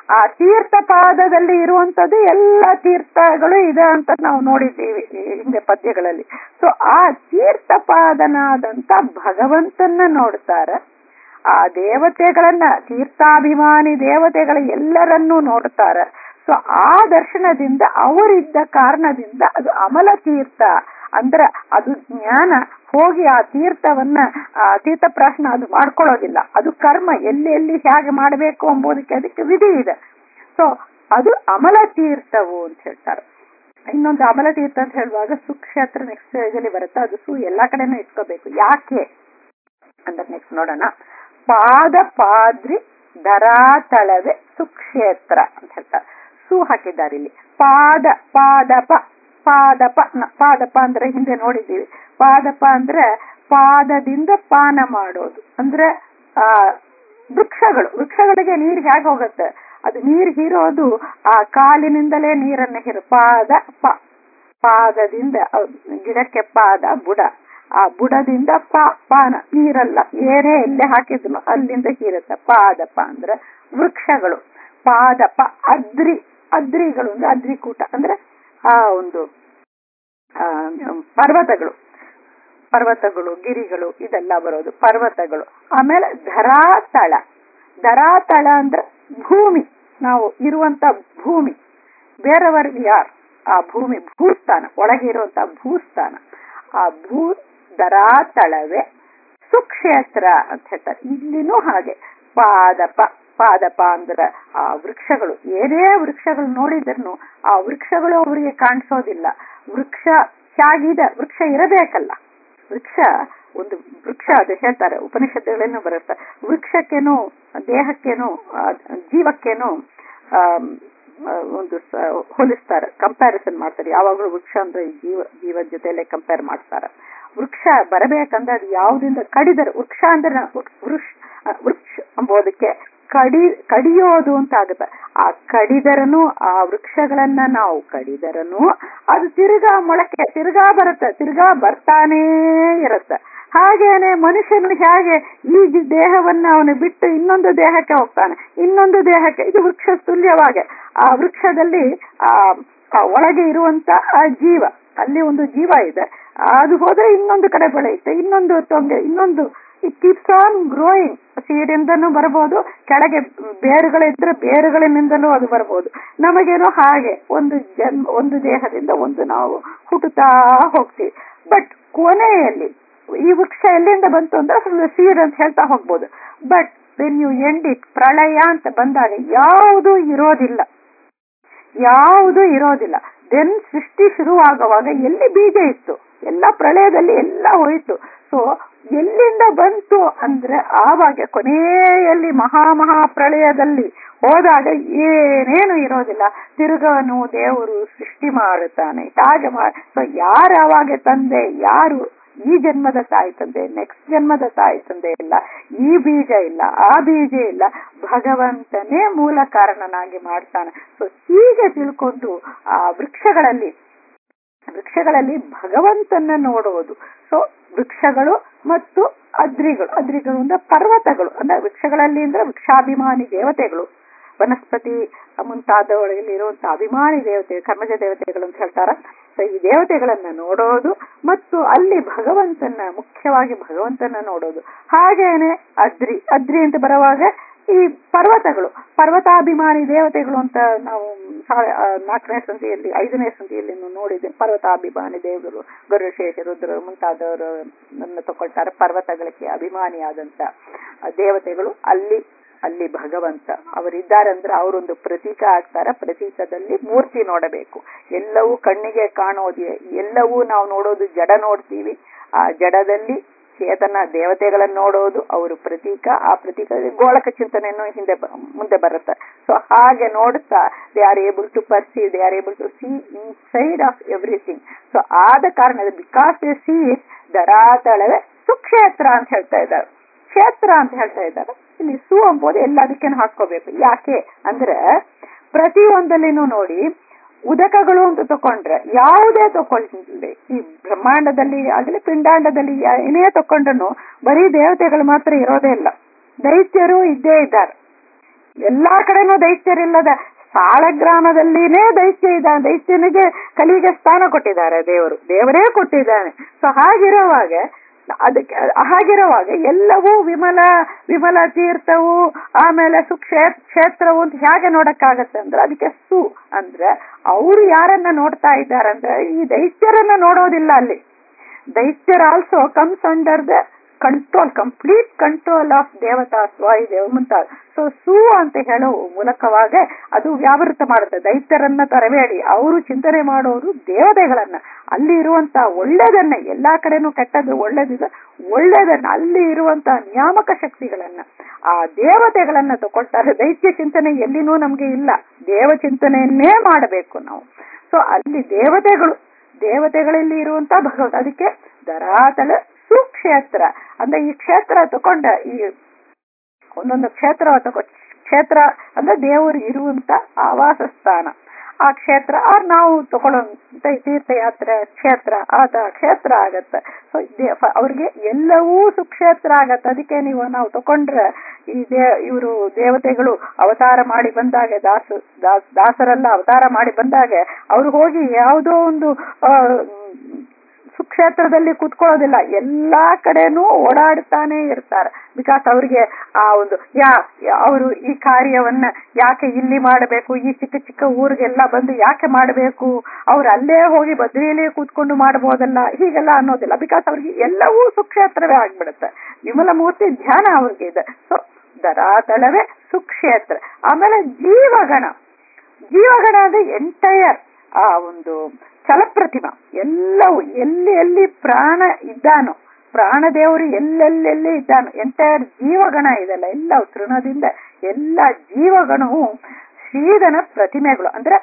ಆ ತೀರ್ಥ ಪಾದದಲ್ಲಿ ಇರುವಂತದ್ದು ಎಲ್ಲ ತೀರ್ಥಗಳು ಇದೆ ಅಂತ ನಾವು ನೋಡಿದ್ದೀವಿ ಈ ಹಿಂದೆ ಪದ್ಯಗಳಲ್ಲಿ ಸೊ ಆ ತೀರ್ಥ ಪಾದನಾದಂತ ಭಗವಂತನ ನೋಡ್ತಾರೆ ಆ ದೇವತೆಗಳನ್ನ ತೀರ್ಥಾಭಿಮಾನಿ ದೇವತೆಗಳ ಎಲ್ಲರನ್ನೂ ನೋಡ್ತಾರೆ ಸೊ ಆ ದರ್ಶನದಿಂದ ಅವರಿದ್ದ ಕಾರಣದಿಂದ ಅದು ಅಮಲ ತೀರ್ಥ ಅಂದ್ರೆ ಅದು ಜ್ಞಾನ ಹೋಗಿ ಆ ತೀರ್ಥವನ್ನ ಆ ತೀರ್ಥಪ್ರಾಶನ ಅದು ಮಾಡ್ಕೊಳ್ಳೋದಿಲ್ಲ ಅದು ಕರ್ಮ ಎಲ್ಲಿ ಎಲ್ಲಿ ಹೇಗೆ ಮಾಡಬೇಕು ಎಂಬುದಕ್ಕೆ ಅದಕ್ಕೆ ವಿಧಿ ಇದೆ ಸೊ ಅದು ಅಮಲ ತೀರ್ಥವು ಅಂತ ಹೇಳ್ತಾರೆ ಇನ್ನೊಂದು ಅಮಲ ತೀರ್ಥ ಅಂತ ಹೇಳುವಾಗ ಸುಕ್ಷೇತ್ರ ನೆಕ್ಸ್ಟ್ ಇದರಲ್ಲಿ ಬರುತ್ತೆ ಅದು ಸು ಎಲ್ಲಾ ಕಡೆನೂ ಇಟ್ಕೋಬೇಕು ಯಾಕೆ ಅಂದ್ರೆ ನೆಕ್ಸ್ಟ್ ನೋಡೋಣ ಪಾದ ಪಾದ್ರಿ ಧರಾತಳವೆ ಸುಕ್ಷೇತ್ರ ಅಂತ ಹೇಳ್ತಾರೆ ಸು ಹಾಕಿದ್ದಾರೆ ಇಲ್ಲಿ ಪಾದ ಪಾದಪ ಪಾದಪ ನ- ಪಾದಪ ಅಂದ್ರೆ ಹಿಂದೆ ನೋಡಿದ್ದೀವಿ ಪಾದಪ ಅಂದ್ರೆ ಪಾದದಿಂದ ಪಾನ ಮಾಡೋದು ಅಂದ್ರೆ ಆ ವೃಕ್ಷಗಳು ವೃಕ್ಷಗಳಿಗೆ ನೀರು ಹೇಗೆ ಹೋಗುತ್ತೆ ಅದು ನೀರು ಹೀರೋದು ಆ ಕಾಲಿನಿಂದಲೇ ನೀರನ್ನ ಹೀರು ಪಾದ ಪ ಪಾದದಿಂದ ಅಹ್, ಗಿಡಕ್ಕೆ ಪಾದ ಬುಡ ಆ ಬುಡದಿಂದ ಪಾ ಪಾನ ನೀರಲ್ಲ ಏನೇ ಎಲ್ಲೇ ಹಾಕಿದ್ರು ಅಲ್ಲಿಂದ ಹೀರುತ್ತೆ ಪಾದಪ ಅಂದ್ರೆ ವೃಕ್ಷಗಳು ಪಾದಪ ಅದ್ರಿ ಅದ್ರಿಗಳು ಅಂದ್ರೆ ಅದ್ರಿಕೂಟ ಅಂದ್ರೆ ಆ ಒಂದು ಆ, ಪರ್ವತಗಳು ಪರ್ವತಗಳು ಗಿರಿಗಳು ಇದೆಲ್ಲ ಬರೋದು ಪರ್ವತಗಳು ಆಮೇಲೆ ಧರಾತಳ ಧರಾತಳ ಅಂದ್ರೆ ಭೂಮಿ ನಾವು ಇರುವಂತ ಭೂಮಿ ಬೇರೆಯವರಿಗೆ ಯಾರ್ ಆ ಭೂಮಿ ಭೂಸ್ಥಾನ ಒಳಗೆ ಇರುವಂತ ಭೂಸ್ಥಾನ ಆ ಭೂ ಧರಾತಳವೇ ಸುಕ್ಷೇತ್ರ ಅಂತ ಹೇಳ್ತಾರೆ ಇಲ್ಲಿನೂ ಹಾಗೆ ಪಾದಪ ಪಾದಪ ಅಂದ್ರೆ ಆ ವೃಕ್ಷಗಳು ಏನೇ ವೃಕ್ಷಗಳು ನೋಡಿದ್ರು ಆ ವೃಕ್ಷಗಳು ಅವರಿಗೆ ಕಾಣಿಸೋದಿಲ್ಲ ವೃಕ್ಷ ಹೇಗಿದೆ ವೃಕ್ಷ ಇರಬೇಕಲ್ಲ ವೃಕ್ಷ ಒಂದು ವೃಕ್ಷ ಅದು ಹೇಳ್ತಾರೆ ಉಪನಿಷತ್ತುಗಳೇನು ಬರುತ್ತೆ ವೃಕ್ಷಕ್ಕೇನು ದೇಹಕ್ಕೇನು ಆ, ಜೀವಕ್ಕೇನು ಆಮ್, ಆ, ಒಂದು ಸ- ಹೋಲಿಸ್ತಾರೆ ಕಂಪ್ಯಾರಿಸನ್ ಮಾಡ್ತಾರೆ ಯಾವಾಗಲೂ ವೃಕ್ಷ ಅಂದ್ರೆ ಈ ಜೀವ ಜೀವದ ಜೊತೆಲೆ ಕಂಪೇರ್ ಮಾಡ್ತಾರೆ ವೃಕ್ಷ ಬರಬೇಕಂದ್ರೆ ಅದು ಯಾವುದಿಂದ ಕಡಿದರೆ ವೃಕ್ಷ ಅಂದ್ರೆ ನಾ- ವೃಕ್ಷ ವೃಕ್ಷ ವೃಕ್ಷ ಎಂಬುದಕ್ಕೆ ಕಡಿ ಕಡಿಯೋದು ಅಂತ ಆಗುತ್ತೆ ಆ ಕಡಿದರನು ಆ ವೃಕ್ಷಗಳನ್ನ ನಾವು ಕಡಿದರನು ಅದು ತಿರ್ಗಾ ಮೊಳಕೆ ತಿರ್ಗಾ ಬರುತ್ತೆ ತಿರ್ಗಾ ಬರ್ತಾನೇ ಇರುತ್ತೆ ಹಾಗೇನೆ ಮನುಷ್ಯನು ಹೇಗೆ ಈ ಜಿ- ದೇಹವನ್ನ ಅವನು ಬಿಟ್ಟು ಇನ್ನೊಂದು ದೇಹಕ್ಕೆ ಹೋಗ್ತಾನೆ ಇನ್ನೊಂದು ದೇಹಕ್ಕೆ ಇದು ವೃಕ್ಷ ತುಲ್ಯವಾಗಿ ಆ ವೃಕ್ಷದಲ್ಲಿ ಆ ಆ ಒಳಗೆ ಇರುವಂತ ಆ ಜೀವ ಅಲ್ಲಿ ಒಂದು ಜೀವ ಇದೆ ಅದು ಹೋದ್ರೆ ಇನ್ನೊಂದು ಕಡೆ ಬೆಳೆಯುತ್ತೆ ಇನ್ನೊಂದು ತೊಂದರೆ ಇನ್ನೊಂದು ಇಟ್ ಕೀಪ್ಸ್ ಆನ್ ಗ್ರೋಯಿಂಗ್ ಸೀಡಿಂದನೂ ಬರಬಹುದು ಕೆಳಗೆ ಬೇರುಗಳಿದ್ರೆ ಬೇರುಗಳಿನಿಂದಲೂ ಅದು ಬರಬಹುದು ನಮಗೇನೋ ಹಾಗೆ ಒಂದು ಜನ್ಮ ಒಂದು ದೇಹದಿಂದ ಒಂದು ನಾವು ಹುಟ್ಟುತ್ತಾ ಹೋಗ್ತೀವಿ ಬಟ್ ಕೊನೆಯಲ್ಲಿ ಈ ವೃಕ್ಷ ಎಲ್ಲಿಂದ ಬಂತು ಅಂದ್ರೆ ಸೀಡ್ ಅಂತ ಹೇಳ್ತಾ ಹೋಗ್ಬೋದು but when you end it ಪ್ರಳಯ ಅಂತ ಬಂದಾಗ ಯಾವುದೂ ಇರೋದಿಲ್ಲ ಯಾವುದೂ ಇರೋದಿಲ್ಲ ದೆನ್ ಸೃಷ್ಟಿ ಶುರುವಾಗುವಾಗ ಎಲ್ಲಿ ಬೀಜ ಇತ್ತು ಎಲ್ಲ ಪ್ರಳಯದಲ್ಲಿ ಎಲ್ಲ ಹೋಯಿತು ಸೊ ಎಲ್ಲಿಂದ ಬಂತು ಅಂದ್ರೆ ಆವಾಗ ಕೊನೆಯಲ್ಲಿ ಮಹಾ ಮಹಾ ಪ್ರಳಯದಲ್ಲಿ ಹೋದಾಗ ಏನೇನು ಇರೋದಿಲ್ಲ ತಿರುಗವನು ದೇವರು ಸೃಷ್ಟಿ ಮಾಡುತ್ತಾನೆ ಹಾಗೆ ಮಾ ಸೊ ಯಾರು ಅವಾಗ ತಂದೆ ಯಾರು ಈ ಜನ್ಮದ ತಾಯಿ ತಂದೆ ನೆಕ್ಸ್ಟ್ ಜನ್ಮದ ತಾಯಿ ತಂದೆ ಇಲ್ಲ ಈ ಬೀಜ ಇಲ್ಲ ಆ ಬೀಜ ಇಲ್ಲ ಭಗವಂತನೇ ಮೂಲ ಕಾರಣನಾಗಿ ಮಾಡ್ತಾನೆ ಸೊ ಹೀಗೆ ತಿಳ್ಕೊಂಡು ಆ ವೃಕ್ಷಗಳಲ್ಲಿ ವೃಕ್ಷಗಳಲ್ಲಿ ಭಗವಂತನ ನೋಡುವುದು ಸೊ ವೃಕ್ಷಗಳು ಮತ್ತು ಅದ್ರಿಗಳು ಅದ್ರಿಗಳು ಅಂದ್ರೆ ಪರ್ವತಗಳು ಅಂದ್ರೆ ವೃಕ್ಷಗಳಲ್ಲಿ ಅಂದ್ರೆ ವೃಕ್ಷಾಭಿಮಾನಿ ದೇವತೆಗಳು ವನಸ್ಪತಿ ಮುಂತಾದವುಗಳಲ್ಲಿ ಇರುವಂತಹ ಅಭಿಮಾನಿ ದೇವತೆ ಕರ್ಮಜ ದೇವತೆಗಳು ಅಂತ ಹೇಳ್ತಾರ ಸೊ ಈ ದೇವತೆಗಳನ್ನ ನೋಡೋದು ಮತ್ತು ಅಲ್ಲಿ ಭಗವಂತನ ಮುಖ್ಯವಾಗಿ ಭಗವಂತನ ನೋಡೋದು ಹಾಗೇನೆ ಅದ್ರಿ ಅದ್ರಿ ಅಂತ ಬರುವಾಗ ಈ ಪರ್ವತಗಳು ಪರ್ವತಾಭಿಮಾನಿ ದೇವತೆಗಳು ಅಂತ ನಾವು ಸಾ- ಆ, ನಾಲ್ಕನೇ ಸಂಧಿಯಲ್ಲಿ ಐದನೇ ಸಂಧಿಯಲ್ಲಿ ನೋಡಿದೆ ಪರ್ವತಾಭಿಮಾನಿ ದೇವರು ಗರುಶೇಷ ರುದ್ರ ಮುಂತಾದವರು ನನ್ನ ತಗೊಳ್ತಾರೆ ಪರ್ವತಗಳಿಗೆ ಅಭಿಮಾನಿಯಾದಂತ ಆ ದೇವತೆಗಳು ಅಲ್ಲಿ ಅಲ್ಲಿ ಭಗವಂತ ಅವರಿದ್ದಾರೆ ಅಂದ್ರೆ ಅವರೊಂದು ಪ್ರತೀಕ ಆಗ್ತಾರ ಪ್ರತೀಕದಲ್ಲಿ ಮೂರ್ತಿ ನೋಡಬೇಕು ಎಲ್ಲವೂ ಕಣ್ಣಿಗೆ ಕಾಣೋದು ಎಲ್ಲವೂ ನಾವು ನೋಡೋದು ಜಡ ನೋಡ್ತೀವಿ ಆ ಜಡದಲ್ಲಿ ಚೇತನ ದೇವತೆಗಳನ್ನ ನೋಡೋದು ಅವರು ಪ್ರತೀಕ ಆ ಪ್ರತೀಕದಲ್ಲಿ ಗೋಳಕ ಚಿಂತನೆಯನ್ನು ಹಿಂದೆ ಬ- ಮುಂದೆ ಬರುತ್ತೆ ಸೊ ಹಾಗೆ ನೋಡ್ತಾ they are able to perceive they are able to see inside of everything so ಆದ ಕಾರಣ ಬಿಕಾಸ್ ದೇ ಸಿ ದರಾತಳವೇ ಸುಕ್ಷೇತ್ರ ಅಂತ ಹೇಳ್ತಾ ಇದ್ದಾರೆ ಕ್ಷೇತ್ರ ಅಂತ ಹೇಳ್ತಾ ಇದ್ದಾರೆ ಇಲ್ಲಿ ಸು ಎಂಬುದು ಎಲ್ಲದಕ್ಕೇನು ಹಾಕೋಬೇಕು ಯಾಕೆ ಅಂದ್ರೆ ಪ್ರತಿಯೊಂದಲ್ಲಿನೂ ನೋಡಿ ಉದಕಗಳು ಅಂತ ತಕೊಂಡ್ರೆ ಯಾವುದೇ ತಕೊಳ್ಳಿ ಈ ಬ್ರಹ್ಮಾಂಡದಲ್ಲಿ ಆಗಲಿ ಪಿಂಡಾಂಡದಲ್ಲಿ ಯಾ- ಏನೇ ತಕೊಂಡ್ರು ಬರೀ ದೇವತೆಗಳು ಮಾತ್ರ ಇರೋದೇ ಇಲ್ಲ ದೈತ್ಯರು ಇದ್ದೇ ಇದ್ದಾರೆ ಎಲ್ಲಾ ಕಡೆನೂ ದೈತ್ಯರಿಲ್ಲದ ಸಾಳಗ್ರಾಮದಲ್ಲಿನೇ ದೈತ್ಯ ಇದ್ದಾನೆ ದೈತ್ಯನಿಗೆ ಕಲಿಗೆ ಸ್ಥಾನ ಕೊಟ್ಟಿದ್ದಾರೆ ದೇವರು ದೇವರೇ ಕೊಟ್ಟಿದ್ದಾನೆ ಸೊ ಹಾಗಿರುವಾಗ ಅದಕ್ಕೆ ಹಾಗಿರುವಾಗ ಎಲ್ಲವೂ ವಿಮಲ ವಿಮಲ ತೀರ್ಥವು ಆಮೇಲೆ ಸುಕ್ಷೇ ಕ್ಷೇತ್ರವು ಅಂತ ಹೇಗೆ ನೋಡಕ್ಕಾಗತ್ತೆ ಅಂದ್ರೆ ಅದಕ್ಕೆ ಸು ಅಂದ್ರೆ ಅವರು ಯಾರನ್ನ ನೋಡ್ತಾ ಇದ್ದಾರೆ ಅಂದ್ರೆ ಈ ದೈತ್ಯರನ್ನ ನೋಡೋದಿಲ್ಲ ಅಲ್ಲಿ ದೈತ್ಯರ್ also comes under the control complete control of ದೇವತಾ ಸ್ವಾಯುದೇವ ಮುಂತಾದ ಸೊ ಸು ಅಂತ ಹೇಳೋ ಮೂಲಕವಾಗ ಅದು ವ್ಯಾವೃತ ಮಾಡುತ್ತೆ ದೈತ್ಯರನ್ನ ತರಬೇಡಿ ಅವರು ಚಿಂತನೆ ಮಾಡೋರು ದೇವತೆಗಳನ್ನ ಅಲ್ಲಿ ಇರುವಂತ ಒಳ್ಳೇದನ್ನ ಎಲ್ಲಾ ಕಡೆನೂ ಕೆಟ್ಟದ್ದು ಒಳ್ಳೇದಿದೆ ಒಳ್ಳೇದನ್ನ ಅಲ್ಲಿ ಇರುವಂತ ನಿಯಾಮಕ ಶಕ್ತಿಗಳನ್ನ ಆ ದೇವತೆಗಳನ್ನ ತಗೊಳ್ತಾರೆ ದೈತ್ಯ ಚಿಂತನೆ ಎಲ್ಲಿನೂ ನಮ್ಗೆ ಇಲ್ಲ ದೇವ ಚಿಂತನೆಯನ್ನೇ ಮಾಡಬೇಕು ನಾವು ಸೊ ಅಲ್ಲಿ ದೇವತೆಗಳು ದೇವತೆಗಳಲ್ಲಿ ಇರುವಂತ ಭಗವಂತ ಅದಕ್ಕೆ ಧರಾತಲ ಸುಕ್ಷೇತ್ರ ಅಂದ್ರೆ ಈ ಕ್ಷೇತ್ರ ತಕೊಂಡ ಈ ಒಂದೊಂದು ಕ್ಷೇತ್ರ ತಗೊ ಕ್ಷೇತ್ರ ಅಂದ್ರೆ ದೇವರು ಇರುವಂತ ಆವಾಸ ಸ್ಥಾನ ಆ ಕ್ಷೇತ್ರ ಆರ್ ನಾವು ತಗೊಳ್ಳೋಂತ ತೀರ್ಥಯಾತ್ರೆ ಕ್ಷೇತ್ರ ಆತ ಕ್ಷೇತ್ರ ಆಗತ್ತೆ ಸೊ ಅವ್ರಿಗೆ ಎಲ್ಲವೂ ಸುಕ್ಷೇತ್ರ ಆಗತ್ತೆ ಅದಕ್ಕೆ ನೀವು ನಾವು ತಕೊಂಡ್ರೆ ಈ ದೇ ಇವರು ದೇವತೆಗಳು ಅವತಾರ ಮಾಡಿ ಬಂದಾಗ ದಾಸ ದಾಸ್ ದಾಸರೆಲ್ಲ ಅವತಾರ ಮಾಡಿ ಬಂದಾಗ ಅವ್ರು ಹೋಗಿ ಯಾವುದೋ ಒಂದು ಆ ಸುಕ್ಷೇತ್ರದಲ್ಲಿ ಕೂತ್ಕೊಳ್ಳೋದಿಲ್ಲ ಎಲ್ಲಾ ಕಡೆನೂ ಓಡಾಡ್ತಾನೆ ಇರ್ತಾರೆ ಬಿಕಾಸ್ ಅವ್ರಿಗೆ ಆ ಒಂದು ಯಾ ಅವರು ಈ ಕಾರ್ಯವನ್ನ ಯಾಕೆ ಇಲ್ಲಿ ಮಾಡಬೇಕು ಈ ಚಿಕ್ಕ ಚಿಕ್ಕ ಊರಿಗೆಲ್ಲ ಬಂದು ಯಾಕೆ ಮಾಡಬೇಕು ಅವ್ರು ಅಲ್ಲೇ ಹೋಗಿ ಬದ್ರಿಯಲ್ಲಿ ಕೂತ್ಕೊಂಡು ಮಾಡಬಹುದಲ್ಲ ಹೀಗೆಲ್ಲ ಅನ್ನೋದಿಲ್ಲ ಬಿಕಾಸ್ ಅವ್ರಿಗೆ ಎಲ್ಲವೂ ಸುಕ್ಷೇತ್ರವೇ ಆಗ್ಬಿಡುತ್ತೆ ವಿಮಲ ಮೂರ್ತಿ ಧ್ಯಾನ ಅವ್ರಿಗೆ ಇದೆ ಸೊ ದರಾತಳವೇ ಸುಕ್ಷೇತ್ರ ಆಮೇಲೆ ಜೀವಗಣ ಜೀವಗಣ ಅಂದ್ರೆ ಎಂಟೈರ್ ಆ ಒಂದು ಚಲಪ್ರತಿಮ ಎಲ್ಲವೂ ಎಲ್ಲಿ ಎಲ್ಲಿ ಪ್ರಾಣ ಇದ್ದಾನೋ ಪ್ರಾಣ ದೇವರು ಎಲ್ಲೆಲ್ಲೆಲ್ಲಿ ಇದ್ದಾನೋ ಎಂಟೈರ್ ಜೀವಗಣ ಇದೆಲ್ಲ ಎಲ್ಲ ತೃಣದಿಂದ ಎಲ್ಲ ಜೀವಗಣವು ಶ್ರೀಧನ ಪ್ರತಿಮೆಗಳು ಅಂದ್ರೆ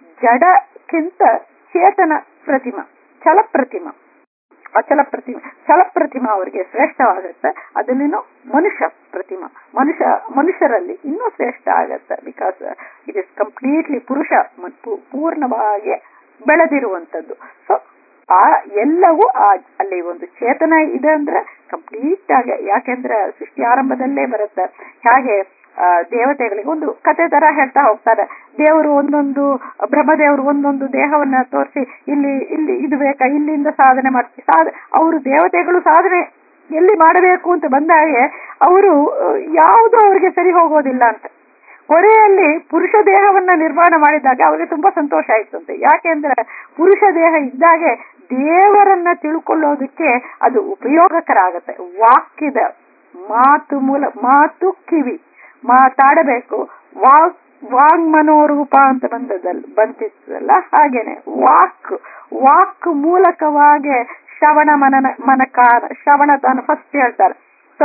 ಜಡಕ್ಕಿಂತ ಚೇತನ ಪ್ರತಿಮ ಛಲಪ್ರತಿಮ ಅಚಲ ಪ್ರತಿಮೆ ಛಲ ಪ್ರತಿಮ ಅವರಿಗೆ ಶ್ರೇಷ್ಠವಾಗುತ್ತೆ ಅದನ್ನೇನು ಮನುಷ್ಯ ಪ್ರತಿಮ ಮನುಷ್ಯ ಮನುಷ್ಯರಲ್ಲಿ ಇನ್ನೂ ಶ್ರೇಷ್ಠ ಆಗತ್ತೆ ಬಿಕಾಸ್ ಇಟ್ ಇಸ್ ಕಂಪ್ಲೀಟ್ಲಿ ಪುರುಷ ಮತ್ತು ಪೂರ್ಣವಾಗಿ ಬೆಳೆದಿರುವಂತದ್ದು ಸೊ ಆ ಎಲ್ಲವೂ ಆ ಅಲ್ಲಿ ಒಂದು ಚೇತನ ಇದೆ ಅಂದ್ರೆ ಕಂಪ್ಲೀಟ್ ಆಗಿ ಯಾಕೆಂದ್ರೆ ಸೃಷ್ಟಿ ಆರಂಭದಲ್ಲೇ ಬರುತ್ತೆ ಹಾಗೆ ದೇವತೆಗಳಿಗೆ ಒಂದು ಕತೆ ತರ ಹೇಳ್ತಾ ಹೋಗ್ತಾರೆ ದೇವರು ಒಂದೊಂದು ಬ್ರಹ್ಮದೇವರು ಒಂದೊಂದು ದೇಹವನ್ನ ತೋರಿಸಿ ಇಲ್ಲಿ ಇಲ್ಲಿ ಇದು ಬೇಕಾ ಇಲ್ಲಿಂದ ಸಾಧನೆ ಮಾಡ್ತೀವಿ ಸಾಧ ಅವರು ದೇವತೆಗಳು ಸಾಧನೆ ಎಲ್ಲಿ ಮಾಡಬೇಕು ಅಂತ ಬಂದಾಗೆ ಅವರು ಯಾವುದು ಅವರಿಗೆ ಸರಿ ಹೋಗೋದಿಲ್ಲ ಅಂತ ಕೊನೆಯಲ್ಲಿ ಪುರುಷ ದೇಹವನ್ನ ನಿರ್ಮಾಣ ಮಾಡಿದಾಗ ಅವರಿಗೆ ತುಂಬಾ ಸಂತೋಷ ಆಯ್ತಂತೆ ಯಾಕೆಂದ್ರೆ ಪುರುಷ ದೇಹ ಇದ್ದಾಗೆ ದೇವರನ್ನ ತಿಳ್ಕೊಳ್ಳೋದಕ್ಕೆ ಅದು ಉಪಯೋಗಕರ ಆಗತ್ತೆ ವಾಕ್ಯದ ಮಾತು ಮೂಲ ಮಾತು ಕಿವಿ ಮಾತಾಡಬೇಕು ವಾಕ್ ವಾಗ್ ಮನೋರೂಪ ಅಂತ ಬಂದದಲ್ಲ ಬಂತಿತ್ತಲ್ಲ ಹಾಗೇನೆ ವಾಕ್ ವಾಕ್ ಮೂಲಕವಾಗಿ ಶ್ರವಣ ಮನನ ಮನಕಾರ ಶ್ರವಣ ತಾನು ಫಸ್ಟ್ ಹೇಳ್ತಾರೆ ಸೊ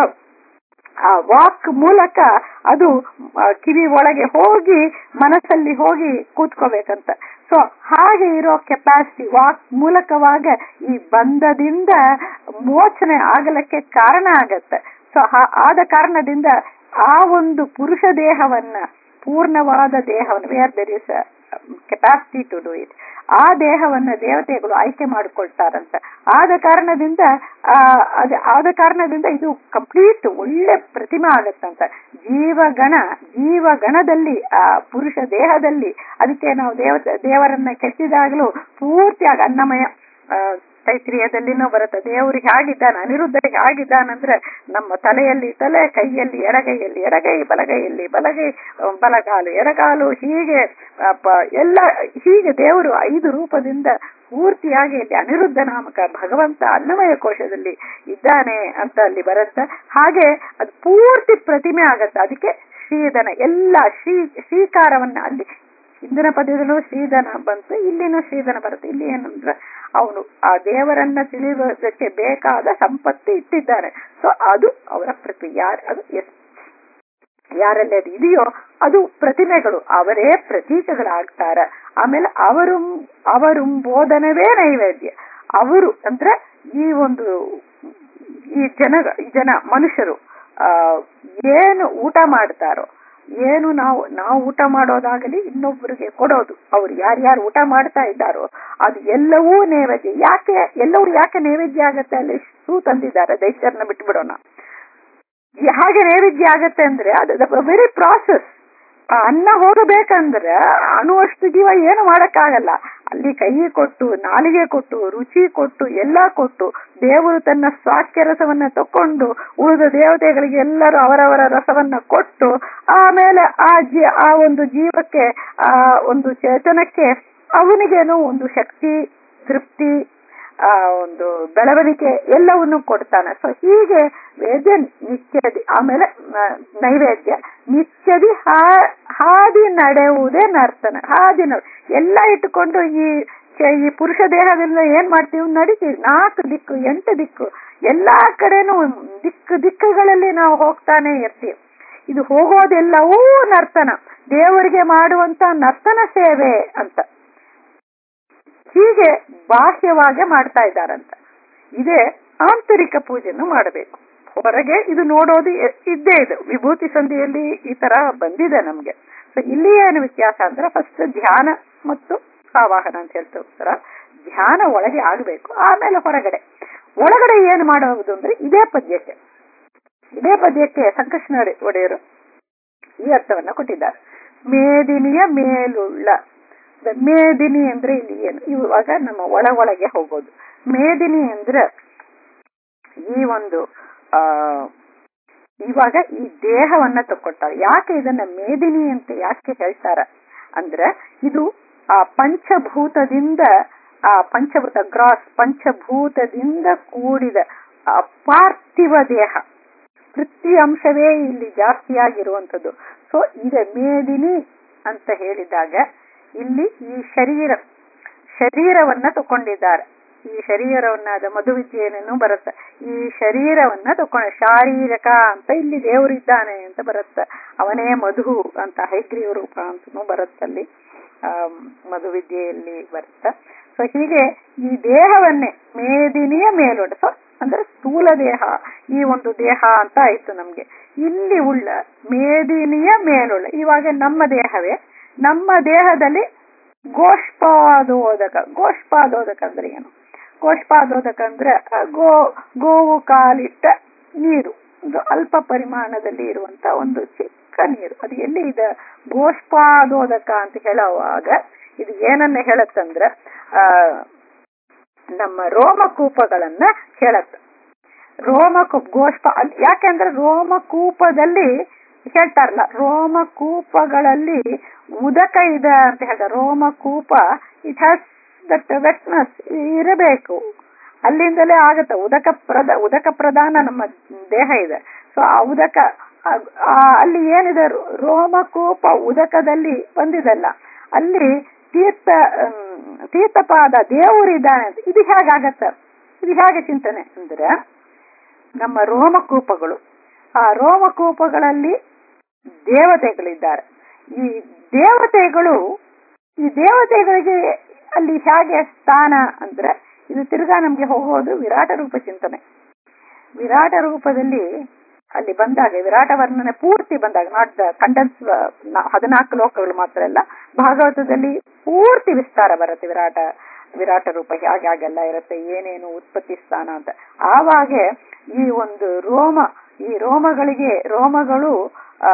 ಆ ವಾಕ್ ಮೂಲಕ ಅದು ಕಿವಿ ಒಳಗೆ ಹೋಗಿ ಮನಸ್ಸಲ್ಲಿ ಹೋಗಿ ಕೂತ್ಕೋಬೇಕಂತ ಸೊ ಹಾಗೆ ಇರೋ ಕೆಪಾಸಿಟಿ ವಾಕ್ ಮೂಲಕವಾಗ ಈ ಬಂಧದಿಂದ ಮೋಚನೆ ಆಗಲಕ್ಕೆ ಕಾರಣ ಆಗತ್ತೆ ಸೊ ಆದ ಕಾರಣದಿಂದ ಆ ಒಂದು ಪುರುಷ ದೇಹವನ್ನ ಪೂರ್ಣವಾದ ದೇಹವನ್ನು where there is capacity to do it ಆ ದೇಹವನ್ನ ದೇವತೆಗಳು ಆಯ್ಕೆ ಮಾಡಿಕೊಳ್ತಾರಂತ ಆದ ಕಾರಣದಿಂದ ಆ ಆದ ಕಾರಣದಿಂದ ಇದು ಕಂಪ್ಲೀಟ್ ಒಳ್ಳೆ ಪ್ರತಿಮೆ ಆಗತ್ತಂತ ಜೀವಗಣ ಜೀವಗಣದಲ್ಲಿ ಆ ಪುರುಷ ದೇಹದಲ್ಲಿ ಅದಕ್ಕೆ ನಾವು ದೇವ ದೇವರನ್ನ ಕೆತ್ತಿದಾಗಲೂ ಪೂರ್ತಿಯಾಗಿ ಅನ್ನಮಯ ತೈತ್ರಿಯದಲ್ಲಿನೂ ಬರುತ್ತೆ ದೇವರಿಗೆ ಆಗಿದ್ದಾನೆ ಅನಿರುದ್ಧರಿಗೆ ಆಗಿದ್ದಾನಂದ್ರೆ ನಮ್ಮ ತಲೆಯಲ್ಲಿ ತಲೆ ಕೈಯಲ್ಲಿ ಎಡಗೈಯಲ್ಲಿ ಎಡಗೈ ಬಲಗೈಯಲ್ಲಿ ಬಲಗೈ ಬಲಗಾಲು ಎಡಗಾಲು ಹೀಗೆ ಎಲ್ಲ ಹೀಗೆ ದೇವರು ಐದು ರೂಪದಿಂದ ಪೂರ್ತಿಯಾಗಿ ಇಲ್ಲಿ ಅನಿರುದ್ಧ ನಾಮಕ ಭಗವಂತ ಅನ್ನಮಯ ಕೋಶದಲ್ಲಿ ಇದ್ದಾನೆ ಅಂತ ಅಲ್ಲಿ ಬರುತ್ತೆ ಹಾಗೆ ಅದು ಪೂರ್ತಿ ಪ್ರತಿಮೆ ಆಗತ್ತೆ ಅದಕ್ಕೆ ಶ್ರೀಧನ ಎಲ್ಲ ಶ್ರೀ ಶ್ರೀಕಾರವನ್ನ ಅಲ್ಲಿ ಹಿಂದಿನ ಪದ್ಯದಲ್ಲೂ ಶ್ರೀಧನ ಬಂತು ಇಲ್ಲಿನೂ ಶ್ರೀಧನ ಬರುತ್ತೆ ಇಲ್ಲಿ ಏನಂದ್ರೆ ಅವನು ಆ ದೇವರನ್ನ ತಿಳಿಯುವುದಕ್ಕೆ ಬೇಕಾದ ಸಂಪತ್ತು ಇಟ್ಟಿದ್ದಾರೆ ಸೊ ಅದು ಅವರ ಪ್ರತಿ ಯಾರು ಅದು ಎಸ್ ಯಾರಲ್ಲಿ ಅದು ಇದೆಯೋ ಅದು ಪ್ರತಿಮೆಗಳು ಅವರೇ ಪ್ರತೀಕಗಳಾಗ್ತಾರ ಆಮೇಲೆ ಅವರು ಅವರು ಬೋಧನವೇ ನೈವೇದ್ಯ ಅವರು ಅಂದ್ರೆ ಈ ಒಂದು ಈ ಜನ ಜನ ಮನುಷ್ಯರು ಆ ಏನು ಊಟ ಮಾಡ್ತಾರೋ ಏನು ನಾವು ನಾವು ಊಟ ಮಾಡೋದಾಗಲಿ ಇನ್ನೊಬ್ಬರಿಗೆ ಕೊಡೋದು ಅವ್ರು ಯಾರ್ಯಾರು ಊಟ ಮಾಡ್ತಾ ಇದ್ದಾರೋ ಅದು ಎಲ್ಲವೂ ನೈವೇದ್ಯ ಯಾಕೆ ಎಲ್ಲರೂ ಯಾಕೆ ನೈವೇದ್ಯ ಆಗತ್ತೆ ಅಲ್ಲಿ ಸೂ ತಂದಿದ್ದಾರೆ ದೈತ್ಯರನ್ನ ಬಿಟ್ಬಿಡೋಣ ಹಾಗೆ ನೈವೇದ್ಯ ಆಗತ್ತೆ ಅಂದ್ರೆ ಅದು ವೆರಿ ಪ್ರಾಸೆಸ್ ಆ ಅನ್ನ ಹೋಗಬೇಕಂದ್ರೆ ಅಣುವಷ್ಟು ಜೀವ ಏನು ಮಾಡಕ್ಕಾಗಲ್ಲ ಅಲ್ಲಿ ಕೈ ಕೊಟ್ಟು ನಾಲಿಗೆ ಕೊಟ್ಟು ರುಚಿ ಕೊಟ್ಟು ಎಲ್ಲ ಕೊಟ್ಟು ದೇವರು ತನ್ನ ಸ್ವಾಕ್ಯ ರಸವನ್ನ ತಕೊಂಡು ಉಳಿದ ದೇವತೆಗಳಿಗೆ ಎಲ್ಲರೂ ಅವರವರ ರಸವನ್ನ ಕೊಟ್ಟು ಆಮೇಲೆ ಆ ಜೀ ಆ ಒಂದು ಜೀವಕ್ಕೆ ಆ ಒಂದು ಚೇತನಕ್ಕೆ ಅವನಿಗೇನೋ ಒಂದು ಶಕ್ತಿ ತೃಪ್ತಿ ಆ ಒಂದು ಬೆಳವಣಿಗೆ ಎಲ್ಲವನ್ನು ಕೊಡ್ತಾನೆ ಸೊ ಹೀಗೆ ವೇದ್ಯ ನಿತ್ಯದಿ ಆಮೇಲೆ ನ- ನೈವೇದ್ಯ ನಿತ್ಯದಿ ಹಾ- ಹಾದಿ ನಡೆಯುವುದೇ ನರ್ತನ ಹಾದಿ ನಡೆ ಎಲ್ಲ ಇಟ್ಟುಕೊಂಡು ಈ ಚ- ಈ ಪುರುಷ ದೇಹದಿಂದ ಏನ್ ಮಾಡ್ತೀವಿ ನಡಿತೀವಿ ನಾಲ್ಕು ದಿಕ್ಕು ಎಂಟು ದಿಕ್ಕು ಎಲ್ಲಾ ಕಡೆನೂ ದಿಕ್ಕು ದಿಕ್ಕುಗಳಲ್ಲಿ ನಾವು ಹೋಗ್ತಾನೆ ಇರ್ತೀವಿ ಇದು ಹೋಗೋದೆಲ್ಲವೂ ನರ್ತನ ದೇವರಿಗೆ ಮಾಡುವಂತ ನರ್ತನ ಸೇವೆ ಅಂತ ಹೀಗೆ ಬಾಹ್ಯವಾಗಿ ಮಾಡ್ತಾ ಇದ್ದಾರಂತ ಇದೇ ಆಂತರಿಕ ಪೂಜೆಯನ್ನು ಮಾಡಬೇಕು ಹೊರಗೆ ಇದು ನೋಡೋದು ಎ- ಇದ್ದೇ ಇದೆ ವಿಭೂತಿ ಸಂಧಿಯಲ್ಲಿ ಈ ತರ ಬಂದಿದೆ ನಮ್ಗೆ ಸೊ ಇಲ್ಲಿ ಏನು ವ್ಯತ್ಯಾಸ ಅಂದ್ರೆ ಫಸ್ಟ್ ಧ್ಯಾನ ಮತ್ತು ಆವಾಹನ ಅಂತ ಹೇಳ್ತಾರೆ ಧ್ಯಾನ ಒಳಗೆ ಆಗಬೇಕು ಆಮೇಲೆ ಹೊರಗಡೆ ಒಳಗಡೆ ಏನು ಮಾಡೋದು ಅಂದ್ರೆ ಇದೇ ಪದ್ಯಕ್ಕೆ ಇದೇ ಪದ್ಯಕ್ಕೆ ಸಂಕೃಷ್ಣ ಒಡೆಯರು ಈ ಅರ್ಥವನ್ನ ಕೊಟ್ಟಿದ್ದಾರೆ ಮೇದಿನಿಯ ಮೇಲುಳ್ಳ ದ- ಮೇದಿನಿ ಅಂದ್ರೆ ಇಲ್ಲಿ ಏನು ಇವಾಗ ನಮ್ಮ ಒಳ ಒಳಗೆ ಹೋಗೋದು ಮೇದಿನಿ ಅಂದ್ರೆ ಈ ಒಂದು ಆ ಇವಾಗ ಈ ದೇಹವನ್ನ ತಕ್ಕೊಟ್ಟಾರೆ ಯಾಕೆ ಇದನ್ನ ಮೇದಿನಿ ಅಂತ ಯಾಕೆ ಹೇಳ್ತಾರ ಅಂದ್ರೆ ಇದು ಆ ಪಂಚಭೂತದಿಂದ ಆ ಪಂಚಭೂತ ಗ್ರಾಸ್ ಪಂಚಭೂತದಿಂದ ಕೂಡಿದ ಆ ಪಾರ್ಥಿವ ದೇಹ ವೃತ್ತಿ ಅಂಶವೇ ಇಲ್ಲಿ ಜಾಸ್ತಿಯಾಗಿರುವಂಥದ್ದು ಸೊ ಇದೆ ಮೇದಿನಿ ಅಂತ ಹೇಳಿದಾಗ ಇಲ್ಲಿ ಈ ಶರೀರ ಶರೀರವನ್ನ ತಕೊಂಡಿದ್ದಾರೆ ಈ ಶರೀರವನ್ನ ಅದ ಮಧುವಿದ್ಯೇನೇನು ಬರುತ್ತೆ ಈ ಶರೀರವನ್ನ ತಕೊಂಡ ಶಾರೀರಕ ಅಂತ ಇಲ್ಲಿ ದೇವರಿದ್ದಾನೆ ಅಂತ ಬರುತ್ತೆ ಅವನೇ ಮಧು ಅಂತ ಹೈಗ್ರೀವ ರೂಪ ಅಂತನೂ ಬರುತ್ತಲ್ಲಿ ಆ ಮಧುವಿದ್ಯೆಯಲ್ಲಿ ಬರುತ್ತೆ ಸೊ ಹೀಗೆ ಈ ದೇಹವನ್ನೇ ಮೇದಿನಿಯ ಮೇಲೊಡ ಸೊ ಅಂದ್ರೆ ಸ್ಥೂಲ ದೇಹ ಈ ಒಂದು ದೇಹ ಅಂತ ಆಯ್ತು ನಮ್ಗೆ ಇಲ್ಲಿ ಉಳ್ಳ ಮೇದಿನಿಯ ಮೇಲುಳ್ಳ ಇವಾಗ ನಮ್ಮ ದೇಹವೇ ನಮ್ಮ ದೇಹದಲ್ಲಿ ಗೋಷ್ಪಾದೋದಕ ಗೋಷ್ಪಾದೋದಕ ಅಂದ್ರೆ ಏನು ಗೋಷ್ಪಾದೋದಕ ಅಂದ್ರೆ ಆ, ಗೋ ಗೋವು ಕಾಲಿಟ್ಟ ನೀರು ಒಂದು ಅಲ್ಪ ಪರಿಮಾಣದಲ್ಲಿ ಇರುವಂತ ಒಂದು ಚಿಕ್ಕ ನೀರು ಅದು ಎಲ್ಲಿ ಇದೆ ಗೋಷ್ಪಾದೋದಕ ಅಂತ ಹೇಳುವಾಗ ಇದು ಏನನ್ನ ಹೇಳತ್ತಂದ್ರ ಆ ನಮ್ಮ ರೋಮಕೂಪಗಳನ್ನ ಹೇಳತ್ತ ರೋಮಕೂಪ ಗೋಷ್ಪ ಅಲ್- ಯಾಕೆಂದ್ರೆ ರೋಮಕೂಪದಲ್ಲಿ ಹೇಳ್ತಾರಲ್ಲ ರೋಮಕೂಪಗಳಲ್ಲಿ ಉದಕ ಇದೆ ಅಂತ ಹೇಳ್ತಾರೆ ರೋಮಕೂಪ ಇಟ್ ಹ್ಯಾಸ್ ದಟ್ ವೆಟ್ನೆಸ್ ಇರಬೇಕು ಅಲ್ಲಿಂದಲೇ ಆಗತ್ತೆ ಉದಕ ಪ್ರದ ಉದಕ ಪ್ರಧಾನ ನಮ್ಮ ದೇಹ ಇದೆ ಸೊ ಆ ಉದಕ ಆ- ಆ- ಅಲ್ಲಿ ಏನಿದೆ ರೋ- ರೋಮಕೂಪ ಉದಕದಲ್ಲಿ ಬಂದಿದಲ್ಲ ಅಲ್ಲಿ ತೀರ್ಥ ಹ್ಮ್, ತೀರ್ಥಪಾದ ದೇವರಿದ್ದಾನೆ ಅಂತ ಇದು ಹೇಗಾಗತ್ತ ಇದು ಹೇಗೆ ಚಿಂತನೆ ಅಂದ್ರೆ ನಮ್ಮ ರೋಮಕೂಪಗಳು ಆ ರೋಮಕೂಪಗಳಲ್ಲಿ ದೇವತೆಗಳಿದ್ದಾರೆ ಈ ದೇವತೆಗಳು ಈ ದೇವತೆಗಳಿಗೆ ಅಲ್ಲಿ ಹೇಗೆ ಸ್ಥಾನ ಅಂದ್ರೆ ಇದು ತಿರ್ಗಾ ನಮ್ಗೆ ಹೋಗೋದು ವಿರಾಟ ರೂಪ ಚಿಂತನೆ ವಿರಾಟ ರೂಪದಲ್ಲಿ ಅಲ್ಲಿ ಬಂದಾಗ ವಿರಾಟ ವರ್ಣನೆ ಪೂರ್ತಿ ಬಂದಾಗ ನಾಟ್ ದ ಕಂಡನ್ಸ್ ಹದಿನಾಲ್ಕು ಲೋಕಗಳು ಮಾತ್ರ ಅಲ್ಲ ಭಾಗವತದಲ್ಲಿ ಪೂರ್ತಿ ವಿಸ್ತಾರ ಬರುತ್ತೆ ವಿರಾಟ ವಿರಾಟ ರೂಪ ಹೇಗೆ ಹಾಗೆಲ್ಲ ಇರುತ್ತೆ ಏನೇನು ಉತ್ಪತ್ತಿ ಸ್ಥಾನ ಅಂತ ಆವಾಗೆ ಈ ಒಂದು ರೋಮ ಈ ರೋಮಗಳಿಗೆ ರೋಮಗಳು ಆ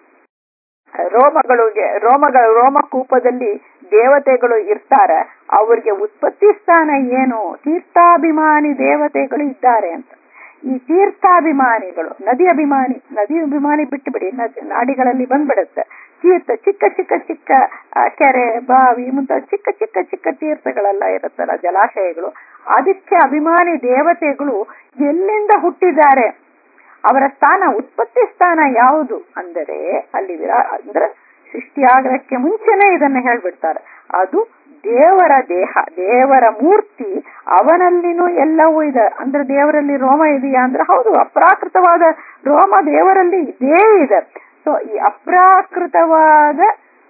ರೋಮಗಳಿಗೆ ರೋಮಗಳ ರೋಮಕೂಪದಲ್ಲಿ ದೇವತೆಗಳು ಇರ್ತಾರೆ ಅವ್ರಿಗೆ ಉತ್ಪತ್ತಿ ಸ್ಥಾನ ಏನು ತೀರ್ಥಾಭಿಮಾನಿ ದೇವತೆಗಳು ಇದ್ದಾರೆ ಅಂತ ಈ ತೀರ್ಥಾಭಿಮಾನಿಗಳು ನದಿ ಅಭಿಮಾನಿ ನದಿ ಅಭಿಮಾನಿ ಬಿಟ್ಟು ಬಿಡಿ ನದಿ ನಾಡಿಗಳಲ್ಲಿ ಬಂದ್ಬಿಡುತ್ತೆ ತೀರ್ಥ ಚಿಕ್ಕ ಚಿಕ್ಕ ಚಿಕ್ಕ ಆ, ಕೆರೆ ಬಾವಿ ಮುಂತಾದ ಚಿಕ್ಕ ಚಿಕ್ಕ ಚಿಕ್ಕ ತೀರ್ಥಗಳೆಲ್ಲ ಇರುತ್ತಲ್ಲ ಜಲಾಶಯಗಳು ಅದಕ್ಕೆ ಅಭಿಮಾನಿ ದೇವತೆಗಳು ಎಲ್ಲಿಂದ ಹುಟ್ಟಿದ್ದಾರೆ ಅವರ ಸ್ಥಾನ ಉತ್ಪತ್ತಿ ಸ್ಥಾನ ಯಾವುದು ಅಂದರೆ ಅಲ್ಲಿ ವಿರಾ ಅಂದ್ರೆ ಸೃಷ್ಟಿಯಾಗಕ್ಕೆ ಮುಂಚೆನೆ ಇದನ್ನ ಹೇಳ್ಬಿಡ್ತಾರೆ ಅದು ದೇವರ ದೇಹ ದೇವರ ಮೂರ್ತಿ ಅವನಲ್ಲಿನೂ ಎಲ್ಲವೂ ಇದೆ ಅಂದ್ರೆ ದೇವರಲ್ಲಿ ರೋಮ ಇದೆಯಾ ಅಂದ್ರೆ ಹೌದು ಅಪ್ರಾಕೃತವಾದ ರೋಮ ದೇವರಲ್ಲಿ ಇದೇ ಇದೆ ಸೊ ಈ ಅಪ್ರಾಕೃತವಾದ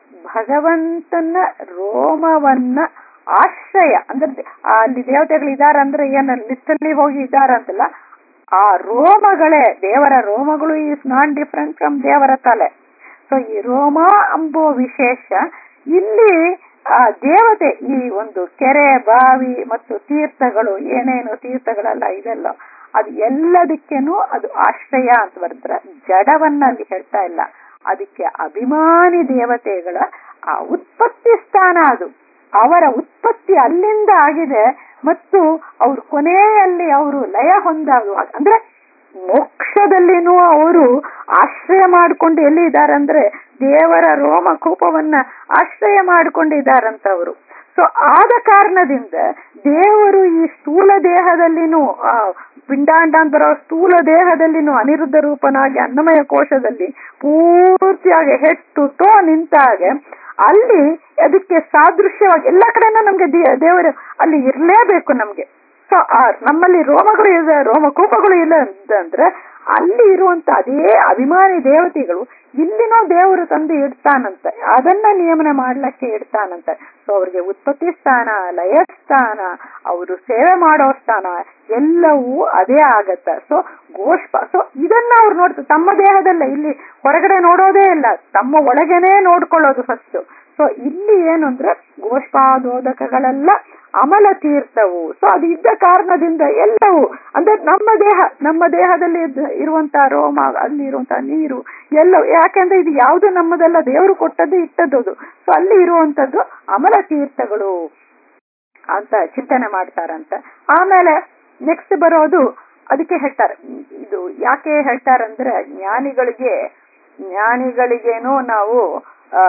ಭಗವಂತನ ರೋಮವನ್ನ ಆಶ್ರಯ ಅಂದ್ರೆ ದೆ- ಆ ಅಲ್ಲಿ ದೇವತೆಗಳು ಇದಾರ ಅಂದ್ರೆ ಏನ ಲಿಸ್ಟಲ್ಲಿ ಹೋಗಿ ಇದಾರ ಅಂತಲ್ಲ ಆ ರೋಮಗಳೇ ದೇವರ ರೋಮಗಳು ಈಸ್ ನಾಟ್ ಡಿಫ್ರೆಂಟ್ ಫ್ರಮ್ ದೇವರ ತಲೆ ಸೊ ಈ ರೋಮ ಅಂಬೋ ವಿಶೇಷ ಇಲ್ಲಿ ಆ ದೇವತೆ ಈ ಒಂದು ಕೆರೆ ಬಾವಿ ಮತ್ತು ತೀರ್ಥಗಳು ಏನೇನು ತೀರ್ಥಗಳೆಲ್ಲ ಇದೆಲ್ಲ ಅದು ಎಲ್ಲದಕ್ಕೇನು ಅದು ಆಶ್ರಯ ಅಂತ ಬರೆದ್ರೆ ಜಡವನ್ನ ಅಲ್ಲಿ ಹೇಳ್ತಾ ಇಲ್ಲ ಅದಕ್ಕೆ ಅಭಿಮಾನಿ ದೇವತೆಗಳ ಆ ಉತ್ಪತ್ತಿ ಸ್ಥಾನ ಅದು ಅವರ ಉತ್ಪತ್ತಿ ಅಲ್ಲಿಂದ ಆಗಿದೆ ಮತ್ತು ಅವ್ರು ಕೊನೆಯಲ್ಲಿ ಅವರು ಲಯ ಹೊಂದಾಗುವಾಗ ಅಂದ್ರೆ ಮೋಕ್ಷದಲ್ಲಿನೂ ಅವರು ಆಶ್ರಯ ಮಾಡಿಕೊಂಡು ಎಲ್ಲಿ ಇದ್ದಾರೆ ಅಂದ್ರೆ ದೇವರ ರೋಮ ಕೂಪವನ್ನ ಆಶ್ರಯ ಮಾಡಿಕೊಂಡಿದ್ದಾರಂತ ಅವರು ಸೊ ಆದ ಕಾರಣದಿಂದ ದೇವರು ಈ ಸ್ಥೂಲ ದೇಹದಲ್ಲಿನೂ ಆ ಪಿಂಡಾಂಡ ಅಂತ ಸ್ಥೂಲ ದೇಹದಲ್ಲಿನೂ ಅನಿರುದ್ಧ ರೂಪನಾಗಿ ಅನ್ನಮಯ ಕೋಶದಲ್ಲಿ ಪೂರ್ತಿಯಾಗಿ ಹೆಟ್ಟು ಟೋ ನಿಂತಾಗ ಅಲ್ಲಿ ಅದಕ್ಕೆ ಸಾದೃಶ್ಯವಾಗಿ ಎಲ್ಲ ಕಡೆನೂ ನಮ್ಗೆ ದೇವರು ಅಲ್ಲಿ ಇರ್ಲೇಬೇಕು ನಮ್ಗೆ ಸೊ ನಮ್ಮಲ್ಲಿ ರೋಮಗಳು ಇದೆ ರೋಮಕೂಪಗಳು ಇಲ್ಲ ಅಂತಂದ್ರೆ ಅಲ್ಲಿ ಇರುವಂತ ಅದೇ ಅಭಿಮಾನಿ ದೇವತೆಗಳು ಇಲ್ಲಿನೋ ದೇವರು ತಂದು ಇಡ್ತಾನಂತ ಅದನ್ನ ನಿಯಮನ ಮಾಡ್ಲಿಕ್ಕೆ ಇಡ್ತಾನಂತ ಸೊ ಅವ್ರಿಗೆ ಉತ್ಪತ್ತಿ ಸ್ಥಾನ ಲಯ ಸ್ಥಾನ ಅವರು ಸೇವೆ ಮಾಡೋ ಸ್ಥಾನ ಎಲ್ಲವೂ ಅದೇ ಆಗತ್ತ ಸೊ ಗೋಷ್ಪ ಸೊ ಇದನ್ನ ಅವ್ರು ನೋಡ್ತಾರೆ ತಮ್ಮ ದೇಹದಲ್ಲ ಇಲ್ಲಿ ಹೊರಗಡೆ ನೋಡೋದೇ ಇಲ್ಲ ತಮ್ಮ ಒಳಗೇನೆ ನೋಡ್ಕೊಳ್ಳೋದು ಫಸ್ಟ್ ಸೊ ಇಲ್ಲಿ ಏನು ಅಂದ್ರೆ ಗೋಷ್ಪಾದೋದಕಗಳೆಲ್ಲ ಅಮಲ ತೀರ್ಥವು ಸೊ ಅದು ಇದ್ದ ಕಾರಣದಿಂದ ಎಲ್ಲವೂ ಅಂದ್ರೆ ನಮ್ಮ ದೇಹ ನಮ್ಮ ದೇಹದಲ್ಲಿ ಇರುವಂತಹ ರೋಮ ಅಲ್ಲಿ ಇರುವಂತಹ ನೀರು ಎಲ್ಲವೂ ಯಾಕೆಂದ್ರೆ ಇದು ಯಾವುದು ನಮ್ಮದೆಲ್ಲ ದೇವರು ಕೊಟ್ಟದ್ದು ಇಟ್ಟದ್ದು ಸೊ ಅಲ್ಲಿ ಇರುವಂತದ್ದು ಅಮಲ ತೀರ್ಥಗಳು ಅಂತ ಚಿಂತನೆ ಮಾಡ್ತಾರಂತ ಆಮೇಲೆ ನೆಕ್ಸ್ಟ್ ಬರೋದು ಅದಕ್ಕೆ ಹೇಳ್ತಾರೆ ಇದು ಯಾಕೆ ಹೇಳ್ತಾರಂದ್ರೆ ಜ್ಞಾನಿಗಳಿಗೆ ಜ್ಞಾನಿಗಳಿಗೇನೋ ನಾವು ಆ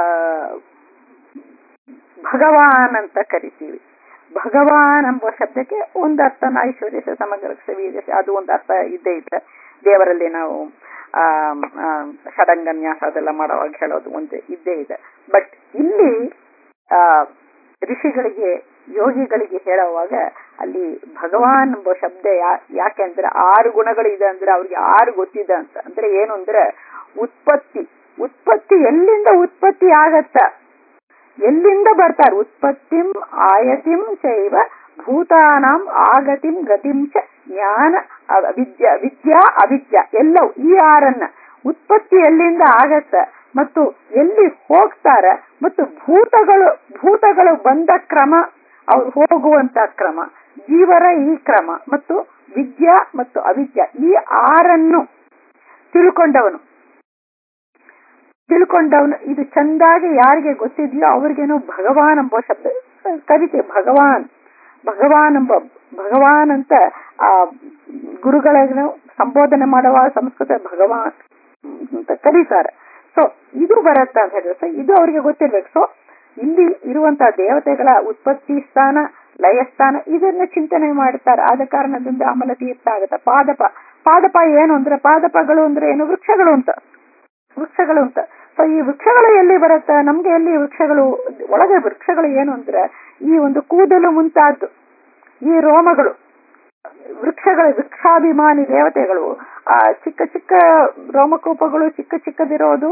ಭಗವಾನ್ ಅಂತ ಕರಿತೀವಿ ಭಗವಾನ್ ಎಂಬ ಶಬ್ದಕ್ಕೆ ಒಂದು ಅರ್ಥ ಐಶ್ವರ್ಯ ಸಮಗ್ರ ವೀರ್ಯ ಅದು ಒಂದು ಅರ್ಥ ಇದ್ದೇ ಇದೆ ದೇವರಲ್ಲಿ ನಾವು ಆ ಷಡಂಗನ್ಯಾಸ ಅದೆಲ್ಲ ಮಾಡುವಾಗ ಹೇಳೋದು ಒಂದು ಇದ್ದೇ ಇದೆ ಬಟ್ ಇಲ್ಲಿ ಆ ಋಷಿಗಳಿಗೆ ಯೋಗಿಗಳಿಗೆ ಹೇಳುವಾಗ ಅಲ್ಲಿ ಭಗವಾನ್ ಎಂಬ ಶಬ್ದ ಯಾ ಯಾಕೆಂದ್ರೆ ಆರು ಗುಣಗಳು ಇದೆ ಅಂದ್ರೆ ಅವ್ರಿಗೆ ಆರು ಗೊತ್ತಿದೆ ಅಂತ ಅಂದ್ರೆ ಏನು ಅಂದ್ರೆ ಉತ್ಪತ್ತಿ ಉತ್ಪತ್ತಿ ಎಲ್ಲಿಂದ ಉತ್ಪತ್ತಿ ಆಗತ್ತ ಎಲ್ಲಿಂದ ಬರ್ತಾರೆ ಉತ್ಪತ್ತಿಂ ಆಯತಿಂ ಚೈವ ಭೂತಾನಾಂ ಆಗತಿಂ ಗತಿಂ ಚ ಜ್ಞಾನ ವಿದ್ಯಾ ವಿದ್ಯಾ ಅವಿದ್ಯಾ ಎಲ್ಲವೂ ಈ ಆರನ್ನ ಉತ್ಪತ್ತಿ ಎಲ್ಲಿಂದ ಆಗತ್ತ ಮತ್ತು ಎಲ್ಲಿ ಹೋಗ್ತಾರ ಮತ್ತು ಭೂತಗಳು ಭೂತಗಳು ಬಂದ ಕ್ರಮ ಅವ್ರು ಹೋಗುವಂತ ಕ್ರಮ ಜೀವರ ಈ ಕ್ರಮ ಮತ್ತು ವಿದ್ಯಾ ಮತ್ತು ಅವಿದ್ಯಾ ಈ ಆರನ್ನು ತಿಳ್ಕೊಂಡವನು ತಿಳ್ಕೊಂಡವನು ಇದು ಚಂದಾಗಿ ಯಾರಿಗೆ ಗೊತ್ತಿದ್ಯೋ ಅವ್ರಿಗೇನೋ ಭಗವಾನ್ ಎಂಬ ಶಬ್ದ ಕರಿತೆ ಭಗವಾನ್ ಭಗವಾನ್ ಎಂಬ ಭಗವಾನ್ ಅಂತ ಆ ಗುರುಗಳನ್ನು ಸಂಬೋಧನೆ ಮಾಡುವ ಸಂಸ್ಕೃತ ಭಗವಾನ್ ಅಂತ ಕರೀತಾರೆ ಸೊ ಇದು ಬರತ್ತ ಅಂತ ಹೇಳಿದ್ರೆ ಸೊ ಇದು ಅವರಿಗೆ ಗೊತ್ತಿರ್ಬೇಕು ಸೊ ಇಲ್ಲಿ ಇರುವಂತಹ ದೇವತೆಗಳ ಉತ್ಪತ್ತಿ ಸ್ಥಾನ ಲಯಸ್ಥಾನ ಇದನ್ನ ಚಿಂತನೆ ಮಾಡ್ತಾರೆ ಆದ ಕಾರಣದಿಂದ ಅಮಲ ತೀರ್ಥ ಆಗುತ್ತೆ ಪಾದಪ ಪಾದಪ ಏನು ಅಂದ್ರೆ ಪಾದಪಗಳು ಅಂದ್ರೆ ಏನು ವೃಕ್ಷಗಳು ಅಂತ ವೃಕ್ಷಗಳು ಅಂತ ಸೊ ಈ ವೃಕ್ಷಗಳು ಎಲ್ಲಿ ಬರುತ್ತೆ ನಮ್ಗೆ ಎಲ್ಲಿ ವೃಕ್ಷಗಳು ಒಳಗೆ ವೃಕ್ಷಗಳು ಏನು ಅಂದ್ರೆ ಈ ಒಂದು ಕೂದಲು ಮುಂತಾದ್ದು ಈ ರೋಮಗಳು ವೃಕ್ಷಗಳ ವೃಕ್ಷಾಭಿಮಾನಿ ದೇವತೆಗಳು ಆ ಚಿಕ್ಕ ಚಿಕ್ಕ ರೋಮಕೂಪಗಳು ಚಿಕ್ಕ ಚಿಕ್ಕದಿರೋದು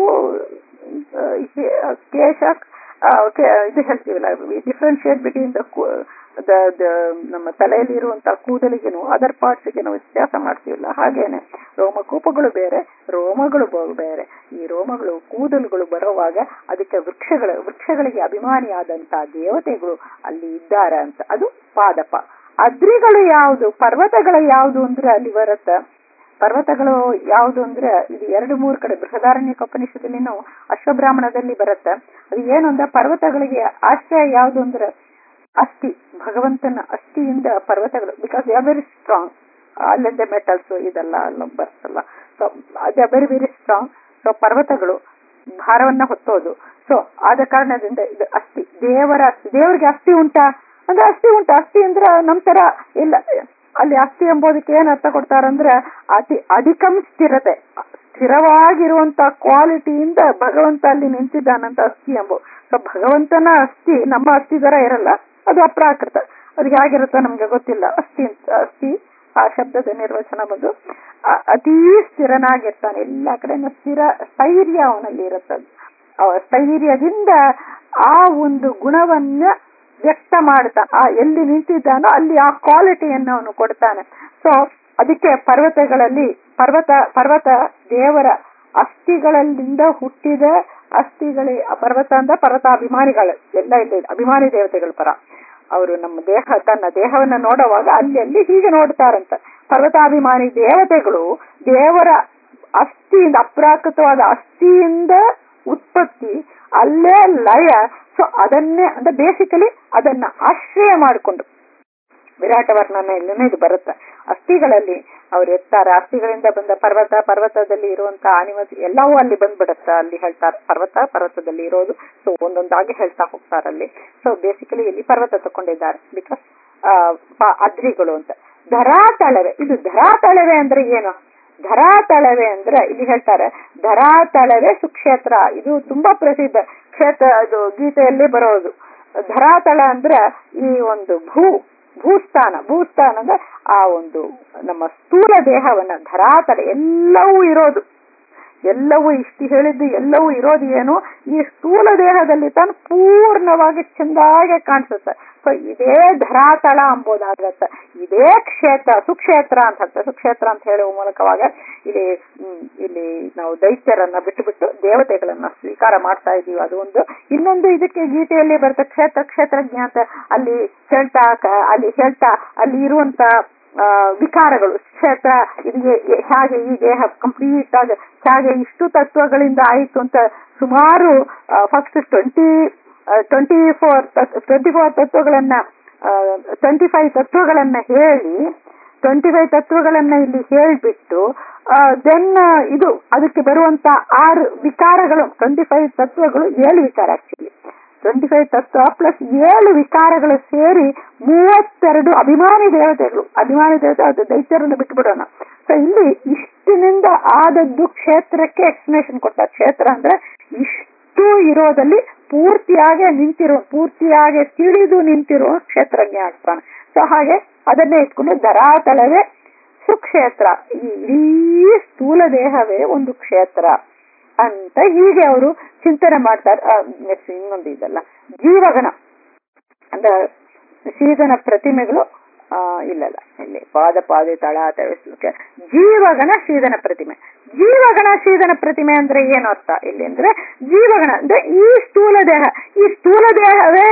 ಕೇಶ ಇದು ಹೇಳ್ತೀವಲ್ಲ ಡಿಫ್ರೆನ್ಶಿಯೇಟ್ ಬಿಟ್ವೀನ್ ದ ನಮ್ಮ ತಲೆಯಲ್ಲಿ ಇರುವಂತಹ ಕೂದಲಿಗೆನು ಅದರ್ ಪಾರ್ಟ್ಸ್ಗೆನು ವ್ಯತ್ಯಾಸ ಮಾಡ್ತೀವಲ್ಲ ಹಾಗೇನೆ ರೋಮಕೂಪಗಳು ಬೇರೆ ರೋಮಗಳು ಬೇರೆ ಈ ರೋಮಗಳು ಕೂದಲುಗಳು ಬರುವಾಗ ಅದಕ್ಕೆ ವೃಕ್ಷಗಳ ವೃಕ್ಷಗಳಿಗೆ ಅಭಿಮಾನಿಯಾದಂತಹ ದೇವತೆಗಳು ಅಲ್ಲಿ ಇದ್ದಾರೆ ಅಂತ ಅದು ಪಾದಪ ಅದ್ರಿಗಳು ಯಾವುದು ಪರ್ವತಗಳು ಯಾವುದು ಅಂದ್ರೆ ಅಲ್ಲಿ ಬರುತ್ತ ಪರ್ವತಗಳು ಯಾವುದು ಅಂದ್ರೆ ಇದು ಎರಡು ಮೂರು ಕಡೆ ಬೃಹದಾರಣ್ಯ ಉಪನಿಷದಲ್ಲಿ ನಾವು ಅಶ್ವಬ್ರಾಹ್ಮಣದಲ್ಲಿ ಬರುತ್ತೆ ಅದು ಏನು ಅಂದ್ರೆ ಪರ್ವತಗಳಿಗೆ ಆಶ್ರಯ ಯಾವುದು ಅಂದ್ರೆ ಅಸ್ಥಿ ಭಗವಂತನ ಅಸ್ಥಿಯಿಂದ ಪರ್ವತಗಳು because they are very strong ಅಲ್ಲಿಂದ ಮೆಟಲ್ಸ್ ಇದೆಲ್ಲ ಅಲ್ಲ ಬರ್ತಲ್ಲ so they are very very strong so ಪರ್ವತಗಳು ಭಾರವನ್ನ ಹೊತ್ತೋದು ಸೊ ಆದ ಕಾರಣದಿಂದ ಇದು ಅಸ್ಥಿ ದೇವರ ಅಸ್ಥಿ ದೇವರಿಗೆ ಅಸ್ಥಿ ಉಂಟಾ ಅಂದ್ರೆ ಅಸ್ಥಿ ಉಂಟು ಅಸ್ಥಿ ಅಂದ್ರೆ ನಮ್ ತರ ಇಲ್ಲ ಅಲ್ಲಿ ಅಸ್ಥಿ ಎಂಬುದಕ್ಕೆ ಏನ್ ಅರ್ಥ ಕೊಡ್ತಾರಂದ್ರೆ ಅತಿ ಅಧಿಕಂ ಸ್ಥಿರತೆ ಸ್ಥಿರವಾಗಿರುವಂತ ಕ್ವಾಲಿಟಿಯಿಂದ ಭಗವಂತ ಅಲ್ಲಿ ನಿಂತಿದ್ದಾನಂತ ಅಸ್ಥಿ ಎಂಬು ಸೊ ಭಗವಂತನ ಅಸ್ಥಿ ನಮ್ಮ ಅಸ್ಥಿ ತರ ಇರಲ್ಲ ಅದು ಅಪ್ರಾಕೃತ ಅದು ಹೇಗಿರುತ್ತೋ ನಮ್ಗೆ ಗೊತ್ತಿಲ್ಲ ಅಸ್ಥಿ ಅಸ್ಥಿ ಆ ಶಬ್ದದ ನಿರ್ವಚನ ಬಂದು ಅತೀ ಸ್ಥಿರನಾಗಿರ್ತಾನೆ ಎಲ್ಲಾ ಕಡೆನೂ ಸ್ಥಿರ ಸ್ಥೈರ್ಯ ಅವನಲ್ಲಿ ಇರುತ್ತದೆ ಸ್ಥೈರ್ಯದಿಂದ ಆ ಒಂದು ಗುಣವನ್ನ ವ್ಯಕ್ತ ಮಾಡ್ತಾ ಆ ಎಲ್ಲಿ ನಿಂತಿದ್ದಾನೋ ಅಲ್ಲಿ ಆ ಕ್ವಾಲಿಟಿಯನ್ನು ಅವನು ಕೊಡ್ತಾನೆ ಸೊ ಅದಕ್ಕೆ ಪರ್ವತಗಳಲ್ಲಿ ಪರ್ವತ ಪರ್ವತ ದೇವರ ಅಸ್ಥಿಗಳಿಂದ ಹುಟ್ಟಿದ ಅಸ್ಥಿಗಳೇ ಪರ್ವತ ಅಂದ್ರೆ ಪರ್ವತಾಭಿಮಾನಿಗಳು ಎಲ್ಲ ಇಲ್ಲಿ ಅಭಿಮಾನಿ ದೇವತೆಗಳ ಪರ ಅವರು ನಮ್ಮ ದೇಹ ತನ್ನ ದೇಹವನ್ನ ನೋಡುವಾಗ ಅಲ್ಲಿ ಅಲ್ಲಿ ಹೀಗೆ ನೋಡ್ತಾರಂತ ಪರ್ವತಾಭಿಮಾನಿ ದೇವತೆಗಳು ದೇವರ ಅಸ್ಥಿಯಿಂದ ಅಪ್ರಾಕೃತವಾದ ಅಸ್ಥಿಯಿಂದ ಉತ್ಪತ್ತಿ ಅಲ್ಲೇ ಲಯ ಸೊ ಅದನ್ನೇ ಅಂದ್ರೆ ಬೇಸಿಕಲಿ ಅದನ್ನ ಆಶ್ರಯ ಮಾಡಿಕೊಂಡು ವಿರಾಟ ವರ್ಣನೆಯಲ್ಲೂ ಇದು ಬರುತ್ತೆ ಅಸ್ಥಿಗಳಲ್ಲಿ ಅವ್ರು ಇರ್ತಾರೆ ಅಸ್ಥಿಗಳಿಂದ ಬಂದ ಪರ್ವತ ಪರ್ವತದಲ್ಲಿ ಇರುವಂತ ಆನಿಮಲ್ಸ್ ಎಲ್ಲವೂ ಅಲ್ಲಿ ಬಂದ್ಬಿಡುತ್ತೆ ಅಲ್ಲಿ ಹೇಳ್ತಾರೆ ಪರ್ವತ ಪರ್ವತದಲ್ಲಿ ಇರೋದು ಸೊ ಒಂದೊಂದಾಗಿ ಹೇಳ್ತಾ ಹೋಗ್ತಾರೆ ಅಲ್ಲಿ ಸೊ ಬೇಸಿಕಲಿ ಇಲ್ಲಿ ಪರ್ವತ ತಕೊಂಡಿದ್ದಾರೆ ಬಿಕಾಸ್ ಅದ್ರಿಗಳು ಅಂತ ಧರಾತಳವೆ ಇದು ಧರಾತಳವೆ ಅಂದ್ರೆ ಏನು ಧರಾತಳವೆ ಅಂದ್ರೆ ಇಲ್ಲಿ ಹೇಳ್ತಾರೆ ಧರಾತಳವೆ ಸುಕ್ಷೇತ್ರ ಇದು ತುಂಬಾ ಪ್ರಸಿದ್ಧ ಕ್ಷೇತ್ರ ಅದು ಗೀತೆಯಲ್ಲಿ ಬರೋದು ಧರಾತಳ ಅಂದ್ರೆ ಈ ಒಂದು ಭೂ ಭೂಸ್ಥಾನ ಭೂಸ್ಥಾನ ಅಂದ್ರೆ ಆ ಒಂದು ನಮ್ಮ ಸ್ಥೂಲ ದೇಹವನ್ನ ಧರಾತಳ ಎಲ್ಲವೂ ಇರೋದು ಎಲ್ಲವೂ ಇಷ್ಟು ಹೇಳಿದ್ದು ಎಲ್ಲವೂ ಇರೋದು ಏನು ಈ ಸ್ಥೂಲ ದೇಹದಲ್ಲಿ ತಾನು ಪೂರ್ಣವಾಗಿ ಚೆಂದಾಗೆ ಕಾಣಿಸುತ್ತೆ ಸೊ ಇದೇ ಧರಾತಳ ಅಂಬೋದಾಗತ್ತೆ ಇದೇ ಕ್ಷೇತ್ರ ಸುಕ್ಷೇತ್ರ ಅಂತ ಹೇಳ್ತಾರೆ ಸುಕ್ಷೇತ್ರ ಅಂತ ಹೇಳುವ ಮೂಲಕವಾಗ ಇಲ್ಲಿ ಇಲ್ಲಿ ನಾವು ದೈತ್ಯರನ್ನ ಬಿಟ್ಟು ಬಿಟ್ಟು ದೇವತೆಗಳನ್ನ ಸ್ವೀಕಾರ ಮಾಡ್ತಾ ಇದೀವಿ ಅದು ಒಂದು ಇನ್ನೊಂದು ಇದಕ್ಕೆ ಗೀತೆಯಲ್ಲಿ ಬರುತ್ತೆ ಕ್ಷೇತ್ರ ಕ್ಷೇತ್ರಜ್ಞ ಅಂತ ಅಲ್ಲಿ ಹೇಳ್ತಾ ಅಲ್ಲಿ ಹೇಳ್ತಾ ಅಲ್ಲಿ ಇರುವಂತ ವಿಕಾರಗಳು ಕ್ಷೇತ್ರ ಇದು ಹೇಗೆ ಈ ದೇಹ ಕಂಪ್ಲೀಟ್ ಆಗಿ ಹೇಗೆ ಇಷ್ಟು ತತ್ವಗಳಿಂದ ಆಯಿತು ಅಂತ ಸುಮಾರು first twenty twenty four twenty four ತತ್ವಗಳನ್ನ ಟ್ವೆಂಟಿ ಫೈವ್ ತತ್ವಗಳನ್ನ ಹೇಳಿ ಟ್ವೆಂಟಿ ಫೈವ್ ತತ್ವಗಳನ್ನ ಇಲ್ಲಿ ಹೇಳ್ಬಿಟ್ಟು ದೆನ್ ಇದು ಅದಕ್ಕೆ ಬರುವಂತ ಆರು ವಿಕಾರಗಳು ಟ್ವೆಂಟಿ ಫೈವ್ ತತ್ವಗಳು ಏಳು ವಿಕಾರ ಆಕ್ಚುಲಿ ಟ್ವೆಂಟಿ ಫೈವ್ ತತ್ವ ಪ್ಲಸ್ ಏಳು ವಿಕಾರಗಳು ಸೇರಿ ಮೂವತ್ತೆರಡು ಅಭಿಮಾನಿ ದೇವತೆಗಳು ಅಭಿಮಾನಿ ದೇವತೆ ಅದು ದೈತ್ಯರನ್ನು ಬಿಟ್ಬಿಡೋಣ ಸೊ ಇಲ್ಲಿ ಇಷ್ಟಿನಿಂದ ಆದದ್ದು ಕ್ಷೇತ್ರಕ್ಕೆ ಎಕ್ಸ್ಪ್ಲನೇಷನ್ ಕೊಡ್ತಾರೆ ಕ್ಷೇತ್ರ ಅಂದ್ರೆ ಇಷ್ಟು ಇರೋದಲ್ಲಿ ಪೂರ್ತಿಯಾಗಿ ನಿಂತಿರೋ ಪೂರ್ತಿಯಾಗಿ ತಿಳಿದು ನಿಂತಿರೋ ಕ್ಷೇತ್ರಜ್ಞ ಆಗ್ತಾನೆ ಸೊ ಹಾಗೆ ಅದನ್ನೇ ಇಟ್ಕೊಂಡು ಧರಾತಳವೇ ಸುಕ್ಷೇತ್ರ ಈ ಇಡೀ ಸ್ಥೂಲ ದೇಹವೇ ಒಂದು ಕ್ಷೇತ್ರ ಅಂತ ಹೀಗೆ ಅವರು ಚಿಂತನೆ ಮಾಡ್ತಾರೆ ನೆಕ್ಸ್ಟ್ ಇನ್ನೊಂದು ಇದಲ್ಲ ಜೀವಗಣ ಅಂದ್ರೆ ಶೀತನ ಪ್ರತಿಮೆಗಳು ಆ ಇಲ್ಲಲ್ಲ ಇಲ್ಲಿ ಪಾದ ಪಾದೆ ತಳ ತಳಿಸ್ಲಿಕ್ಕೆ ಜೀವಗಣ ಶೀದನ ಪ್ರತಿಮೆ ಜೀವಗಣ ಶೀದನ ಪ್ರತಿಮೆ ಅಂದ್ರೆ ಏನು ಅರ್ಥ ಇಲ್ಲಿ ಅಂದ್ರೆ ಜೀವಗಣ ಅಂದ್ರೆ ಈ ಸ್ಥೂಲ ದೇಹ ಈ ಸ್ಥೂಲ ದೇಹವೇ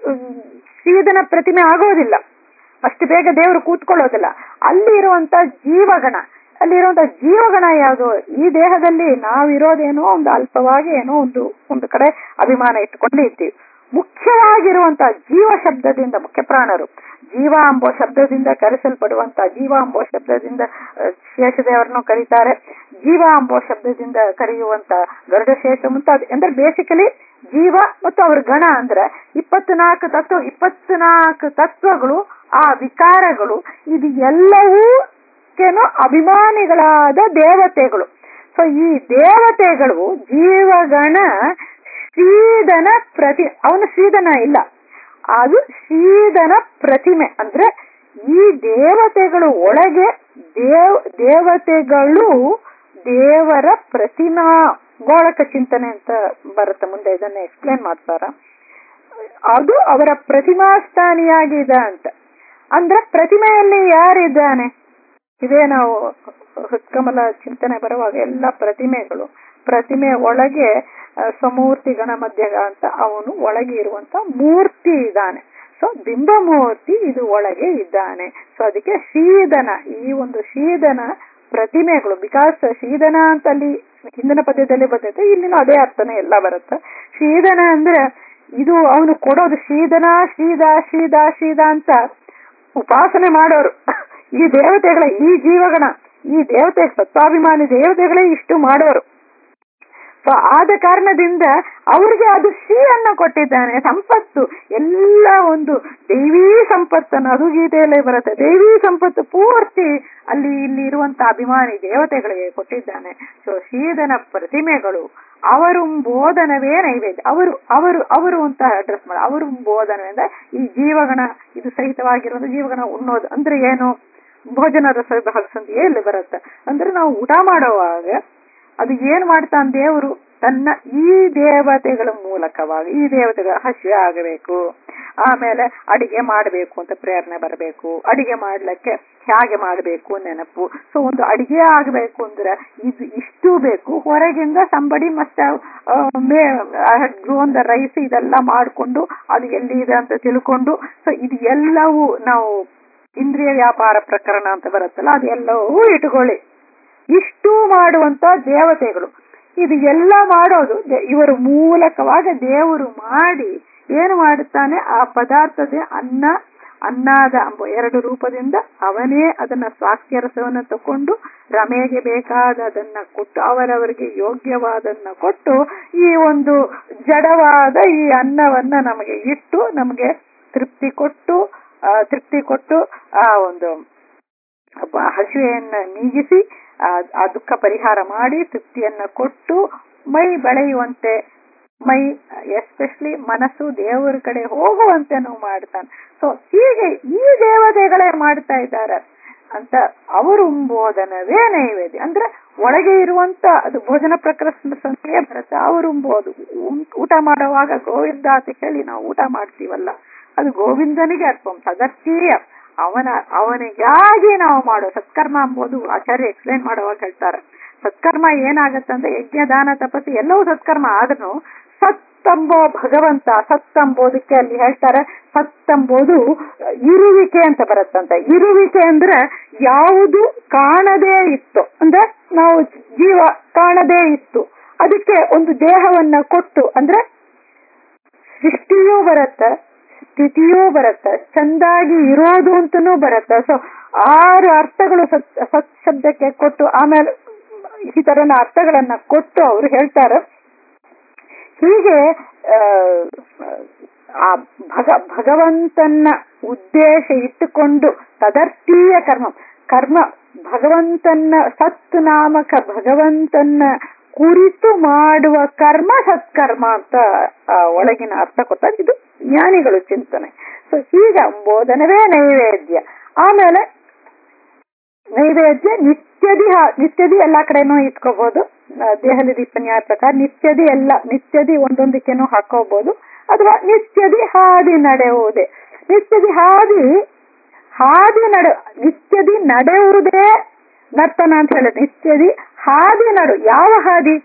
ಶೀದನ ಪ್ರತಿಮೆ ಆಗೋದಿಲ್ಲ ಅಷ್ಟು ಬೇಗ ದೇವರು ಕೂತ್ಕೊಳ್ಳೋದಿಲ್ಲ ಅಲ್ಲಿ ಇರುವಂತ ಜೀವಗಣ ಅಲ್ಲಿರುವಂತ ಜೀವಗಣ ಯಾವುದು ಈ ದೇಹದಲ್ಲಿ ನಾವಿರೋದೇನೋ ಒಂದು ಅಲ್ಪವಾಗಿ ಏನೋ ಒಂದು ಒಂದು ಕಡೆ ಅಭಿಮಾನ ಇಟ್ಟುಕೊಂಡು ಇದ್ದೀವಿ ಮುಖ್ಯವಾಗಿರುವಂತ ಜೀವ ಶಬ್ದದಿಂದ ಮುಖ್ಯ ಪ್ರಾಣರು ಜೀವ ಅಂಬೋ ಶಬ್ದದಿಂದ ಕರೆಸಲ್ಪಡುವಂತ ಜೀವ ಅಂಬೋ ಶಬ್ದದಿಂದ ಶೇಷದೇವರನ್ನು ಕರೀತಾರೆ ಜೀವ ಅಂಬೋ ಶಬ್ದದಿಂದ ಕರೆಯುವಂತ ಗರುಡಶೇಷ ಮುಂತಾದ ಅಂದ್ರೆ ಬೇಸಿಕಲಿ ಜೀವ ಮತ್ತು ಅವ್ರ ಗಣ ಅಂದ್ರೆ ಇಪ್ಪತ್ನಾಲ್ಕು ತತ್ವ ಇಪ್ಪತ್ನಾಲ್ಕು ತತ್ವಗಳು ಆ ವಿಕಾರಗಳು ಇದು ಎಲ್ಲವೂ ಅಭಿಮಾನಿಗಳಾದ ದೇವತೆಗಳು ಸೊ ಈ ದೇವತೆಗಳು ಜೀವಗಣ ಶ್ರೀಧನ ಪ್ರತಿ ಅವನು ಶ್ರೀಧನ ಇಲ್ಲ ಅದು ಶ್ರೀಧನ ಪ್ರತಿಮೆ ಅಂದ್ರೆ ಈ ದೇವತೆಗಳು ಒಳಗೆ ದೇವ್ ದೇವತೆಗಳು ದೇವರ ಪ್ರತಿಮಾ ಗೋಳಕ ಚಿಂತನೆ ಅಂತ ಬರುತ್ತೆ ಮುಂದೆ ಇದನ್ನ ಎಕ್ಸ್ಪ್ಲೇನ್ ಮಾಡ್ತಾರ ಅದು ಅವರ ಪ್ರತಿಮಾಸ್ಥಾನಿಯಾಗಿದೆ ಅಂತ ಅಂದ್ರೆ ಪ್ರತಿಮೆಯಲ್ಲಿ ಯಾರಿದ್ದಾನೆ ಇದೇ ನಾವು ಹೃತ್ಕಮಲ ಚಿಂತನೆ ಬರುವಾಗ ಎಲ್ಲ ಪ್ರತಿಮೆಗಳು ಪ್ರತಿಮೆ ಒಳಗೆ ಸಮೂರ್ತಿ ಗಣ ಮಧ್ಯ ಅಂತ ಅವನು ಒಳಗೆ ಇರುವಂತ ಮೂರ್ತಿ ಇದ್ದಾನೆ ಸೊ ಬಿಂಬಮೂರ್ತಿ ಇದು ಒಳಗೆ ಇದ್ದಾನೆ ಸೊ ಅದಕ್ಕೆ ಶೀದನ ಈ ಒಂದು ಶೀದನ ಪ್ರತಿಮೆಗಳು ಬಿಕಾಸ್ ಶೀದನ ಅಂತ ಅಲ್ಲಿ ಹಿಂದಿನ ಪದ್ಯದಲ್ಲಿ ಬರ್ತೈತೆ ಇಲ್ಲಿನೂ ಅದೇ ಅರ್ಥನೇ ಎಲ್ಲ ಬರುತ್ತೆ ಶೀದನ ಅಂದ್ರೆ ಇದು ಅವನು ಕೊಡೋದು ಶೀದನ ಶ್ರೀದ ಶ್ರೀದ ಶ್ರೀದ ಅಂತ ಉಪಾಸನೆ ಮಾಡೋರು ಈ ದೇವತೆಗಳ ಈ ಜೀವಗಣ ಈ ದೇವತೆ ಸತ್ವಾಭಿಮಾನಿ ದೇವತೆಗಳೇ ಇಷ್ಟು ಮಾಡೋರು ಸೊ ಆದ ಕಾರಣದಿಂದ ಅವ್ರಿಗೆ ಅದು ಶ್ರೀಯನ್ನ ಕೊಟ್ಟಿದ್ದಾನೆ ಸಂಪತ್ತು ಎಲ್ಲ ಒಂದು ದೈವೀ ಸಂಪತ್ತನ್ನು ಅದು ಗೀತೆಯಲ್ಲೇ ಬರುತ್ತೆ ದೈವೀ ಸಂಪತ್ತು ಪೂರ್ತಿ ಅಲ್ಲಿ ಇಲ್ಲಿ ಇರುವಂತ ಅಭಿಮಾನಿ ದೇವತೆಗಳಿಗೆ ಕೊಟ್ಟಿದ್ದಾನೆ ಸೊ ಶ್ರೀಧನ ಪ್ರತಿಮೆಗಳು ಅವರು ಬೋಧನವೇ ನೈವೇದ್ಯ ಅವರು ಅವರು ಅವರು ಅಂತ ಅಡ್ರೆಸ್ ಮಾಡ ಅವರು ಬೋಧನವೇ ಅಂದ್ರೆ ಈ ಜೀವಗಣ ಇದು ಸಹಿತವಾಗಿರುವಂತ ಜೀವಗಣ ಉಣ್ಣೋದು ಅಂದ್ರೆ ಏನು ಭೋಜನ ರಸ ಸಂಧಿಯಲ್ಲಿ ಬರುತ್ತೆ ಅಂದ್ರೆ ನಾವು ಊಟ ಮಾಡುವಾಗ ಅದು ಏನ್ ಮಾಡ್ತಾನೆ ದೇವರು ತನ್ನ ಈ ದೇವತೆಗಳ ಮೂಲಕವಾಗಿ ಈ ದೇವತೆಗಳ ಹಸಿವೆ ಆಗಬೇಕು ಆಮೇಲೆ ಅಡಿಗೆ ಮಾಡಬೇಕು ಅಂತ ಪ್ರೇರಣೆ ಬರಬೇಕು ಅಡಿಗೆ ಮಾಡ್ಲಿಕ್ಕೆ ಹೇಗೆ ಮಾಡಬೇಕು ನೆನಪು ಸೊ ಒಂದು ಅಡಿಗೆ ಆಗಬೇಕು ಅಂದ್ರೆ ಇದು ಇಷ್ಟು ಬೇಕು ಹೊರಗಿಂದ ಸಂಬಡಿ ಮತ್ತೆ ಗ್ರೋನ್ ದ ರೈಸ್ ಇದೆಲ್ಲ ಮಾಡಿಕೊಂಡು ಅದು ಎಲ್ಲಿದೆ ಅಂತ ತಿಳ್ಕೊಂಡು ಸೊ ಇದು ಎಲ್ಲವೂ ನಾವು ಇಂದ್ರಿಯ ವ್ಯಾಪಾರ ಪ್ರಕರಣ ಅಂತ ಬರುತ್ತಲ್ಲ ಅದೆಲ್ಲವೂ ಇಟ್ಕೊಳ್ಳಿ ಇಷ್ಟು ಮಾಡುವಂತ ದೇವತೆಗಳು ಇದು ಎಲ್ಲ ಮಾಡೋದು ದೆ- ಇವರ ಮೂಲಕವಾಗ ದೇವರು ಮಾಡಿ ಏನು ಮಾಡುತ್ತಾನೆ ಆ ಪದಾರ್ಥದ ಅನ್ನ ಅನ್ನಾದ ಎಂಬ ಎರಡು ರೂಪದಿಂದ ಅವನೇ ಅದನ್ನ ಸ್ವಾಸ್ಥ್ಯ ರಸವನ್ನ ತಕೊಂಡು ರಮೆಗೆ ಬೇಕಾದದನ್ನ ಕೊಟ್ಟು ಅವರವರಿಗೆ ಯೋಗ್ಯವಾದನ್ನ ಕೊಟ್ಟು ಈ ಒಂದು ಜಡವಾದ ಈ ಅನ್ನವನ್ನ ನಮಗೆ ಇಟ್ಟು ನಮಗೆ ತೃಪ್ತಿ ಕೊಟ್ಟು ಆ, ತೃಪ್ತಿ ಕೊಟ್ಟು ಆ ಒಂದು ಬ- ಹಸಿವೆಯನ್ನ ನೀಗಿಸಿ ಆ ಆ ದುಃಖ ಪರಿಹಾರ ಮಾಡಿ ತೃಪ್ತಿಯನ್ನ ಕೊಟ್ಟು ಮೈ ಬೆಳೆಯುವಂತೆ ಮೈ ಎಸ್ಪೆಷಲಿ ಮನಸ್ಸು ದೇವರ ಕಡೆ ಹೋಗುವಂತೆ ನಾವು ಮಾಡ್ತಾನೆ ಸೊ ಹೀಗೆ ಈ ದೇವತೆಗಳೇ ಮಾಡ್ತಾ ಇದ್ದಾರೆ ಅಂತ ಅವರು ಉಂಬೋದನವೇ ನೈವೇದ್ಯ ಅಂದ್ರೆ ಒಳಗೆ ಇರುವಂತ ಅದು ಭೋಜನ ಪ್ರಕೃತಿ ಸಂಖ್ಯೆ ಬರುತ್ತೆ ಅವರು ಉಂಬೋದು ಉಂ- ಊಟ ಮಾಡುವಾಗ ಗೋವಿಂದ ಅಂತ ಹೇಳಿ ನಾವು ಊಟ ಮಾಡ್ತೀವಲ್ಲ ಅದು ಗೋವಿಂದನಿಗೆ ಅರ್ಪಂ ತದರ್ಥೀಯ ಅವನ ಅವನಿಗಾಗಿ ನಾವು ಮಾಡೋ ಸತ್ಕರ್ಮ ಎಂಬುದು ಆಚಾರ್ಯ ಎಕ್ಸ್ಪ್ಲೈನ್ ಮಾಡುವಾಗ ಹೇಳ್ತಾರೆ ಸತ್ಕರ್ಮ ಏನಾಗತ್ತಂದ್ರೆ ಯಜ್ಞ ದಾನ ತಪಸ್ಸು ಎಲ್ಲವೂ ಸತ್ಕರ್ಮ ಆದ್ರೂ ಸತ್ತಂಬೋ ಭಗವಂತ ಸತ್ತಂಬೋದಕ್ಕೆ ಅಲ್ಲಿ ಹೇಳ್ತಾರೆ ಸತ್ತಂಬೋದು ಇರುವಿಕೆ ಅಂತ ಬರುತ್ತಂತೆ ಇರುವಿಕೆ ಅಂದ್ರೆ ಯಾವುದು ಕಾಣದೇ ಇತ್ತು ಅಂದ್ರೆ ನಾವು ಜೀವ ಕಾಣದೇ ಇತ್ತು ಅದಕ್ಕೆ ಒಂದು ದೇಹವನ್ನ ಕೊಟ್ಟು ಅಂದ್ರೆ ಸೃಷ್ಟಿಯೂ ಬರತ್ತ ಸ್ಥಿತಿಯೂ ಬರತ್ತ ಚಂದಾಗಿ ಇರೋದು ಅಂತನೂ ಬರತ್ತ ಸೊ ಆರು ಅರ್ಥಗಳು ಸತ್ ಸತ್ ಶಬ್ದಕ್ಕೆ ಕೊಟ್ಟು ಆಮೇಲೆ ಈ ತರನ ಅರ್ಥಗಳನ್ನ ಕೊಟ್ಟು ಅವ್ರು ಹೇಳ್ತಾರೆ ಹೀಗೆ ಆ, ಆ ಭಗ ಭಗವಂತನ ಉದ್ದೇಶ ಇಟ್ಟುಕೊಂಡು ತದರ್ಥೀಯ ಕರ್ಮ ಕರ್ಮ ಭಗವಂತನ ಸತ್ ನಾಮಕ ಭಗವಂತನ ಕುರಿತು ಮಾಡುವ ಕರ್ಮ ಸತ್ಕರ್ಮ ಅಂತ ಆ, ಒಳಗಿನ ಅರ್ಥ ಕೊಟ್ಟಾಗ ಇದು ಜ್ಞಾನಿಗಳು ಚಿಂತನೆ ಸೊ ಹೀಗೆ ಬೋಧನವೇ ನೈವೇದ್ಯ ಆಮೇಲೆ ನೈವೇದ್ಯ ನಿತ್ಯದಿ ಹಾ- ನಿತ್ಯದಿ ಎಲ್ಲಾ ಕಡೆನೂ ಇಟ್ಕೋಬಹುದು ದೇಹದ ದೀಪನ್ಯಾಯ ಪ್ರಕಾರ ನಿತ್ಯದಿ ಎಲ್ಲ ನಿತ್ಯದಿ ಒಂದೊಂದಕ್ಕೇನು ಹಾಕೋಬಹುದು ಅಥವಾ ನಿತ್ಯದಿ ಹಾದಿ ನಡೆಯುವುದೇ ನಿತ್ಯದಿ ಹಾದಿ ಹಾದಿ ನಡೆ ನಿತ್ಯದಿ ನಡೆಯುವುದೇ ನರ್ತನ ಅಂತ ಹೇಳಿ ನಿತ್ಯದಿ ಹಾದಿ ನಡು ಯಾವ ಹಾದಿ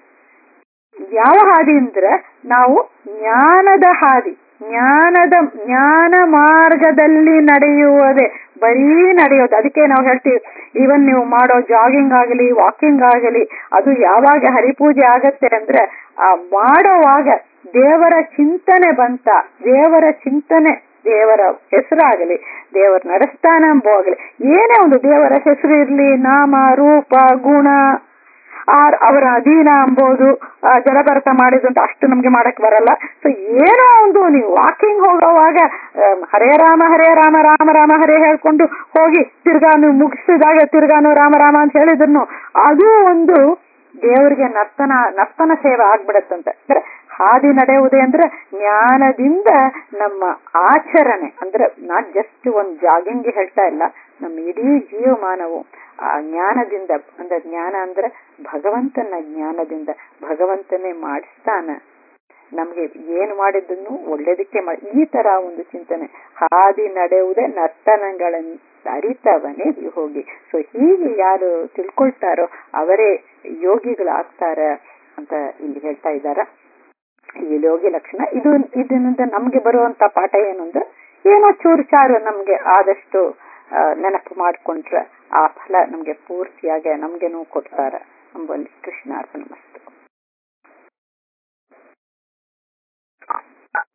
ಯಾವ ಹಾದಿ ಅಂದ್ರೆ ನಾವು ಜ್ಞಾನದ ಹಾದಿ ಜ್ಞಾನದ ಜ್ಞಾನ ಮಾರ್ಗದಲ್ಲಿ ನಡೆಯುವುದೇ ಬರೀ ನಡೆಯೋದು ಅದಕ್ಕೆ ನಾವು ಹೇಳ್ತೀವಿ ಈವನ್ ನೀವು ಮಾಡೋ ಜಾಗಿಂಗ್ ಆಗಲಿ ವಾಕಿಂಗ್ ಆಗಲಿ ಅದು ಯಾವಾಗ ಹರಿಪೂಜೆ ಆಗತ್ತೆ ಅಂದ್ರೆ ಆ ಮಾಡೋವಾಗ ದೇವರ ಚಿಂತನೆ ಬಂತ ದೇವರ ಚಿಂತನೆ ದೇವರ ಹೆಸರಾಗಲಿ ದೇವರ ನಡೆಸ್ತಾನ ಎಂಬುವಾಗಲಿ ಏನೇ ಒಂದು ದೇವರ ಹೆಸರು ಇರ್ಲಿ ನಾಮ ರೂಪ ಗುಣ ಆರ್ ಅವರ ಅಧೀನ ಅಂಬೋದು ಆ, ಜಲಭರತ ಮಾಡಿದ್ದು ಅಂತ ಅಷ್ಟು ನಮ್ಗೆ ಮಾಡಕ್ ಬರಲ್ಲ ಸೊ ಏನೋ ಒಂದು ನೀವು ವಾಕಿಂಗ್ ಹೋಗೋವಾಗ ಆಮ್, ಹರೇ ರಾಮ ಹರೇ ರಾಮ ರಾಮ ರಾಮ ಹರೇ ಹೇಳ್ಕೊಂಡು ಹೋಗಿ ತಿರ್ಗಾ ನೀವು ಮುಗಿಸಿದಾಗ ತಿರ್ಗಾನು ರಾಮ ರಾಮ ಅಂತ ಹೇಳಿದ್ರು ಅದು ಒಂದು ದೇವರಿಗೆ ನರ್ತನ ನರ್ತನ ಸೇವೆ ಆಗ್ಬಿಡತ್ತಂತೆ ಅಂದ್ರೆ ಹಾದಿ ನಡೆಯುವುದೇ ಅಂದ್ರೆ ಜ್ಞಾನದಿಂದ ನಮ್ಮ ಆಚರಣೆ ಅಂದ್ರೆ ನಾಟ್ ಜಸ್ಟ್ ಒಂದು ಜಾಗಿಂಗ್ ಹೇಳ್ತಾ ಇಲ್ಲ ನಮ್ಮ ಇಡೀ ಜೀವಮಾನವು ಆ ಜ್ಞಾನದಿಂದ ಅಂದ್ರೆ ಜ್ಞಾನ ಅಂದ್ರೆ ಭಗವಂತನ ಜ್ಞಾನದಿಂದ ಭಗವಂತನೇ ಮಾಡಿಸ್ತಾನ ನಮ್ಗೆ ಏನು ಮಾಡಿದ್ದನ್ನು ಒಳ್ಳೇದಕ್ಕೆ ಮಾಡಿ ಈ ತರ ಒಂದು ಚಿಂತನೆ ಹಾದಿ ನಡೆಯುವುದೇ ನರ್ತನಗಳನ್ನು ಅರಿತವನೇ ಹೋಗಿ ಸೊ ಹೀಗೆ ಯಾರು ತಿಳ್ಕೊಳ್ತಾರೋ ಅವರೇ ಯೋಗಿಗಳಾಗ್ತಾರ ಅಂತ ಇಲ್ಲಿ ಹೇಳ್ತಾ ಇದ್ದಾರ ಈ ಯೋಗಿ ಲಕ್ಷಣ ಇದು ಇದರಿಂದ ನಮ್ಗೆ ಬರುವಂತ ಪಾಠ ಏನು ಅಂದ್ರೆ ಏನೋ ಚೂರು ಚಾರು ನಮ್ಗೆ ಆದಷ್ಟು ಆ, ನೆನಪು ಮಾಡ್ಕೊಂಡ್ರೆ ಆ ಫಲ ನಮ್ಗೆ ಪೂರ್ತಿಯಾಗಿ ನಮ್ಗೆನೂ ಕೊಡ್ತಾರ ಅಂಬಲ್ಲಿ ಕೃಷ್ಣ ಅರ್ಪಣ